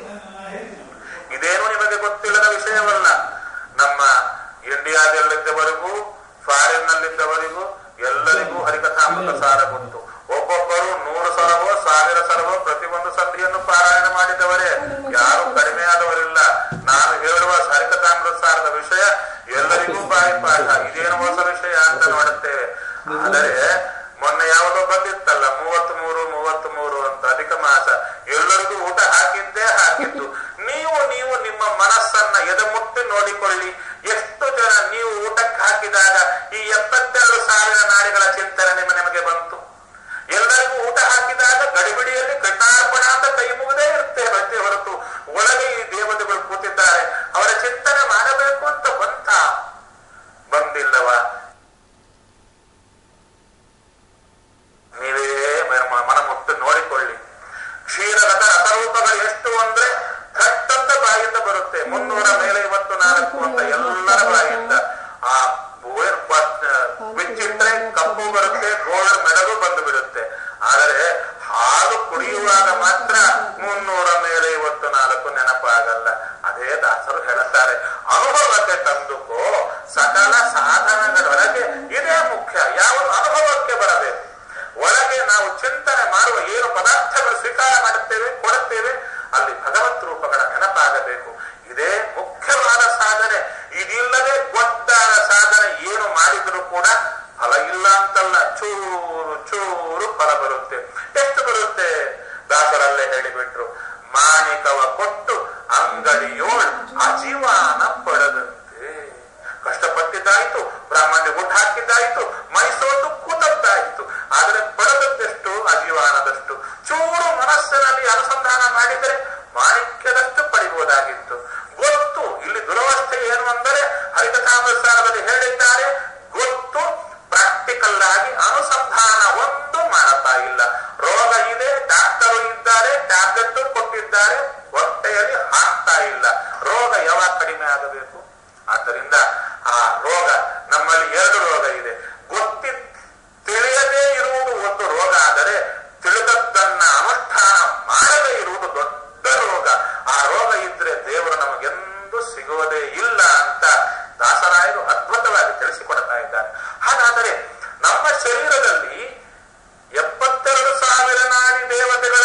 ಇದೇನು ನಿಮಗೆ ಗೊತ್ತಿಲ್ಲದ ವಿಷಯವಲ್ಲ ನಮ್ಮ ಇಂಡಿಯಾದಲ್ಲಿದ್ದವರೆಗೂ ಫಾರಿನ್ ನಲ್ಲಿದ್ದವರಿಗೂ ಎಲ್ಲರಿಗೂ ಹರಿಕಥಾಮೃತ ಸಾರ ಗೊತ್ತು ಒಬ್ಬೊಬ್ಬರು ನೂರು ಸರವೋ ಸಾವಿರ ಸರವೋ ಪ್ರತಿಯೊಂದು ಸಂಧಿಯನ್ನು ಪಾರಾಯಣ ಮಾಡಿದವರೇ ಯಾರು ಕಡಿಮೆ ಆದವರಿಲ್ಲ ನಾನು ಹೇಳುವ ಹರಿಕಥಾಮೃತ ಸಾರದ ವಿಷಯ ಎಲ್ಲರಿಗೂ ಬಾಯಿ ಪಾಠ ಇದೇನು ಹೊಸ ವಿಷಯ ಅಂತ ನೋಡುತ್ತೇವೆ ಆದರೆ ಮೊನ್ನೆ ಯಾವುದೋ ಬಂದಿತ್ತಲ್ಲ ಮೂವತ್ತ್ ಮೂರು ಮೂವತ್ತ್ ಮೂರು ಅಂತ ಅಧಿಕ ಮಾಸ ಎಲ್ಲರಿಗೂ ಊಟ ಹಾಕಿದ್ದೇ ಹಾಕಿದ್ದು ನೀವು ನೀವು ನಿಮ್ಮ ಮನಸ್ಸನ್ನ ಎದೆಮುಟ್ಟಿ ನೋಡಿಕೊಳ್ಳಿ ಎಷ್ಟು ಜನ ನೀವು ಊಟಕ್ಕೆ ಹಾಕಿದಾಗ ಈ ಎಪ್ಪತ್ತೆರಡು ಸಾವಿರ ನಾಡಿಗಳ ಚಿಂತನೆ ನಿಮ್ಮ ನಿಮಗೆ ಬಂತು ಎಲ್ಲರಿಗೂ ಊಟ ಹಾಕಿದಾಗ ಗಡಿಬಿಡಿಯಲ್ಲಿ ಕಣ್ಣಾರ್ಪಣ ಅಂತ ಕೈ ಮುಗದೇ ಇರ್ತೇವೆ ಅಷ್ಟೇ ಹೊರತು ಒಳಗೆ ಈ ದೇವತೆಗಳು ಕೂತಿದ್ದಾರೆ ಅವರ ಚಿಂತನೆ ಮಾಡಬೇಕು ಅಂತ ಬಂತ ಬಂದಿಲ್ಲವ ನೀವೇ ಮ- ಮನ ಮುಟ್ಟು ನೋಡಿಕೊಳ್ಳಿ ಕ್ಷೀರಗತ ರಥರೂಪಗಳು ಎಷ್ಟು ಅಂದ್ರೆ ಥಟ್ಟಂತ ಬಾಯಿಂದ ಬರುತ್ತೆ ಮುನ್ನೂರ ಮೇಲೆ ಇವತ್ತು ನಾಲ್ಕು ಅಂತ ಎಲ್ಲರ ಬಾಯಿಂದ ಆ ಏನು ಪ- ಬಿಚ್ಚಿಟ್ರೆ ಕಪ್ಪು ಬರುತ್ತೆ ಗೋಲ್ಡ್ ಮೆಡಲು ಬಂದು ಬಿಡುತ್ತೆ ಆದರೆ ಹಾಲು ಕುಡಿಯುವಾಗ ಮಾತ್ರ ಮುನ್ನೂರ ಮೇಲೆ ಇವತ್ತು ನಾಲ್ಕು ನೆನಪಾಗಲ್ಲ ಅದೇ ದಾಸರು ಹೇಳುತ್ತಾರೆ ಅನುಭವಕ್ಕೆ ತಂದುಕೋ ಸಕಲ ಸಾಧನಗಳೊಳಗೆ ಇದೇ ಮುಖ್ಯ ಯಾವುದು ಅನುಭವಕ್ಕೆ ಬರಬೇಕು ಒಳಗೆ ನಾವು ಚಿಂತನೆ ಮಾಡುವ ಏನು ಪದಾರ್ಥಗಳು ಸ್ವೀಕಾರ ಮಾಡುತ್ತೇವೆ ಕೊಡುತ್ತೇವೆ ಅಲ್ಲಿ ಭಗವತ್ ರೂಪಗಳ ನೆನಪಾಗಬೇಕು ಇದೇ ಮುಖ್ಯವಾದ ಸಾಧನೆ ಇದಿಲ್ಲದೆ ಗೊತ್ತಾದ ಸಾಧನೆ ಏನು ಮಾಡಿದರೂ ಕೂಡ ಫಲ ಇಲ್ಲ ಅಂತಲ್ಲ ಚೂರು ಚೂರು ಫಲ ಬರುತ್ತೆ ಎಷ್ಟು ಬರುತ್ತೆ ದಾಸರಲ್ಲೇ ಹೇಳಿಬಿಟ್ರು ಮಾಣಿಕವ ಕೊಟ್ಟು ಅಂಗಡಿಯೋಳ್ ಅಜೀವಾನ ಪಡೆದಂತೆ ಕಷ್ಟಪಟ್ಟಿದ್ದಾಯ್ತು ಬ್ರಾಹ್ಮಣ್ಯ ಊಟ ಹಾಕಿದ್ದಾಯ್ತು ಮೈಸೋತು ಕೂತದ್ದಾಯ್ತು ಆದರೆ ಪಡೆದದ್ದೆಷ್ಟು ಅಜೀವಾನದಷ್ಟು ಚೂರು ಮನಸ್ಸಿನಲ್ಲಿ ಅನುಸಂಧಾನ ಮಾಡಿದರೆ ಮಾಣಿಕ್ಯದಷ್ಟು ಪಡಿಬಹುದಾಗಿತ್ತು ಗೊತ್ತು ಇಲ್ಲಿ ದುರವಸ್ಥೆ ಏನು ಅಂದರೆ ಹರಿಕಥಾಮೃತಸಾರದಲ್ಲಿ ಹೇಳಿದ್ದಾರೆ ಗೊತ್ತು ಪ್ರಾಕ್ಟಿಕಲ್ ಆಗಿ ಅನುಸಂಧಾನ ಒಂದು ಮಾಡುತ್ತಾ ಇಲ್ಲ ರೋಗ ಇದೆ ಡಾಕ್ಟರು ಇದ್ದಾರೆ ಟ್ಯಾಬ್ಲೆಟ್ ಕೊಟ್ಟಿದ್ದಾರೆ ಹೊಟ್ಟೆಯಲ್ಲಿ ಹಾಕ್ತಾ ಇಲ್ಲ ರೋಗ ಯಾವಾಗ ಕಡಿಮೆ ಆಗಬೇಕು ಆದ್ದರಿಂದ ಆ ರೋಗ ನಮ್ಮಲ್ಲಿ ಎರಡು ರೋಗ ಇದೆ ಗೊತ್ತಿ ತಿಳಿಯದೇ ಇರುವುದು ಒಂದು ರೋಗ ಆದರೆ ತಿಳಿದದ್ದನ್ನ ಅನುಷ್ಠಾನ ಮಾಡದೇ ಇರುವುದು ದೊಡ್ಡ ರೋಗ ಆ ರೋಗ ಇದ್ರೆ ದೇವರು ನಮಗೆಂದೂ ಸಿಗುವುದೇ ಇಲ್ಲ ಅಂತ ದಾಸರಾಯರು ಅದ್ಭುತವಾಗಿ ತಿಳಿಸಿಕೊಡ್ತಾ ಇದ್ದಾರೆ ಹಾಗಾದರೆ ನಮ್ಮ ಶರೀರದಲ್ಲಿ ಎಪ್ಪತ್ತೆರಡು ಸಾವಿರ ನಾಡಿ ದೇವತೆಗಳ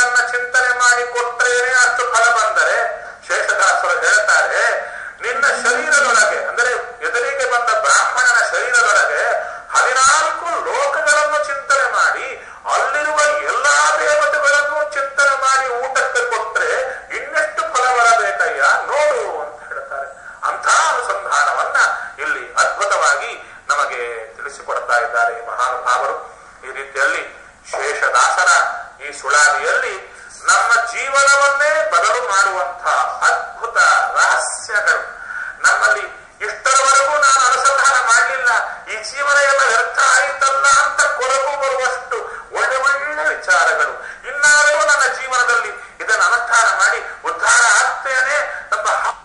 ಸುಳಾದಿಯಲ್ಲಿ ನಮ್ಮ ಜೀವನವನ್ನೇ ಬದಲು ಮಾಡುವಂತಹ ಅದ್ಭುತ ರಹಸ್ಯಗಳು ನಮ್ಮಲ್ಲಿ ಇಷ್ಟರವರೆಗೂ ನಾನು ಅನುಸಂಧಾನ ಮಾಡಲಿಲ್ಲ ಈ ಜೀವನ ಎಲ್ಲ ವ್ಯರ್ಥ ಆಯಿತಲ್ಲ ಅಂತ ಕೊರಗು ಬರುವಷ್ಟು ಒಳ್ಳೆ ಒಳ್ಳೆ ವಿಚಾರಗಳು ಇನ್ನಾದರೂ ನನ್ನ ಜೀವನದಲ್ಲಿ ಇದನ್ನು ಅನುಷ್ಠಾನ ಮಾಡಿ ಉದ್ಧಾರ ಆಗ್ತೇನೆ ಎಂಬ ಹ-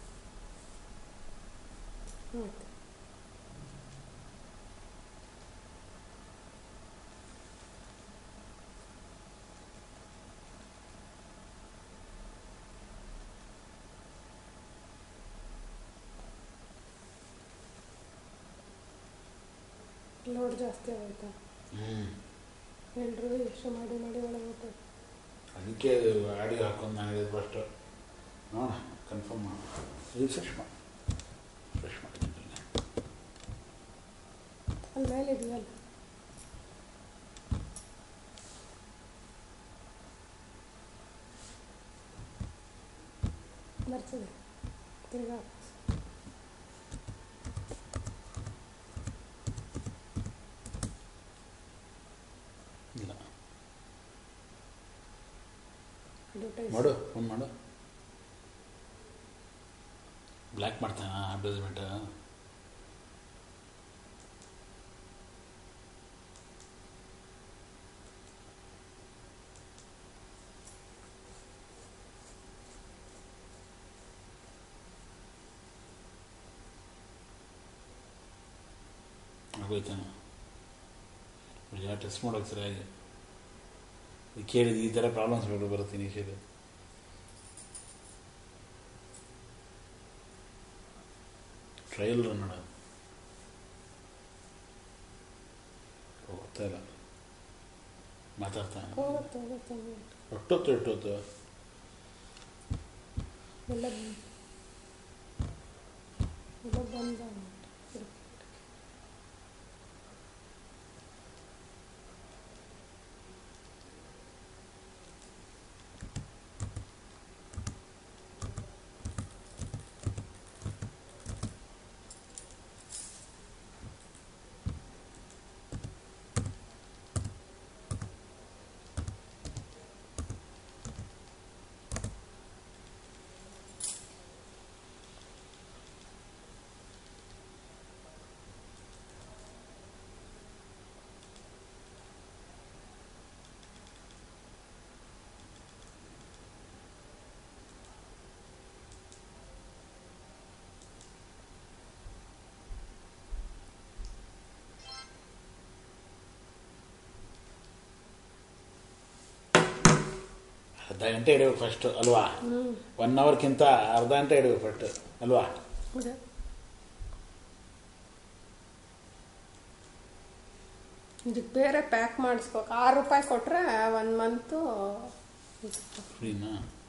ಲೋಡ್ ಜಾಸ್ತಿ ಆಗೋಯ್ತಾ ಎಲ್ಲರೂ ಎಷ್ಟು ಮಾಡಿ ಮಾಡಿ ಒಳಗೆ ಹೋಗ್ತದೆ ಅದಕ್ಕೆ ಆಡಿಯೋ ಹಾಕೊಂಡು ನಾನು ಫಸ್ಟ್ ನೋಡ ಕನ್ಫರ್ಮ್ ಮಾಡು ರಿಫ್ರೆಶ್ ಮಾಡಿ ಫ್ರೆಶ್ ಮಾಡ್ತೀನಿ ಅಲ್ಲಿ ಮೇಲೆ ಇದೆಯಲ್ಲ ಬರ್ತದೆ ತಿರ್ಗಾ ಇಲ್ಲ ಅಡ್ವರ್ಟೈಸ್ ಮಾಡು ಫೋನ್ ಮಾಡು ಬ್ಲ್ಯಾಕ್ ಮಾಡ್ತಾನ ಅಡ್ವರ್ಟೈಸ್ಮೆಂಟ್ ಆಗೋಯ್ತಾನ ಯಾ ಟೆಸ್ಟ್ ಮಾಡೋಕೆ ಸರಿಯಾಗಿ ಇದು ಕೇಳಿದ ಈ ಥರ ಪ್ರಾಬ್ಲಮ್ಸ್ಗಳು ಬರುತ್ತೆ ಇನಿಷಿಯಲಿ ಟ್ರಯಲ್ ರನ್ ಮಾಡ ಹೋಗ್ತಾ ಇಲ್ಲ ಮಾತಾಡ್ತಾನೆ ಹೋಗುತ್ತೆ ಹೋಗುತ್ತೆ ಹೋಗುತ್ತೆ. ಒಟ್ಟೊತ್ತು ಇಟ್ಟೊತ್ತು ಎಲ್ಲ ಎಲ್ಲ ಬಂದ ಅರ್ಧ ಗಂಟೆ ಇಡಬೇಕು ಫಸ್ಟ್ ಅಲ್ವಾ ಹ್ಞೂ ಒನ್ ಅವರ್ಕ್ಕಿಂತ ಅರ್ಧ ಗಂಟೆ ಇಡಬೇಕು ಫಸ್ಟ್ ಅಲ್ವಾ ಅದೇ ಇದಕ್ಕೆ ಬೇರೆ ಪ್ಯಾಕ್ ಮಾಡಿಸ್ಬೇಕು ಆರು ರೂಪಾಯಿ ಕೊಟ್ಟರೆ ಒನ್ ಮಂತು ಫ್ರೀನಾ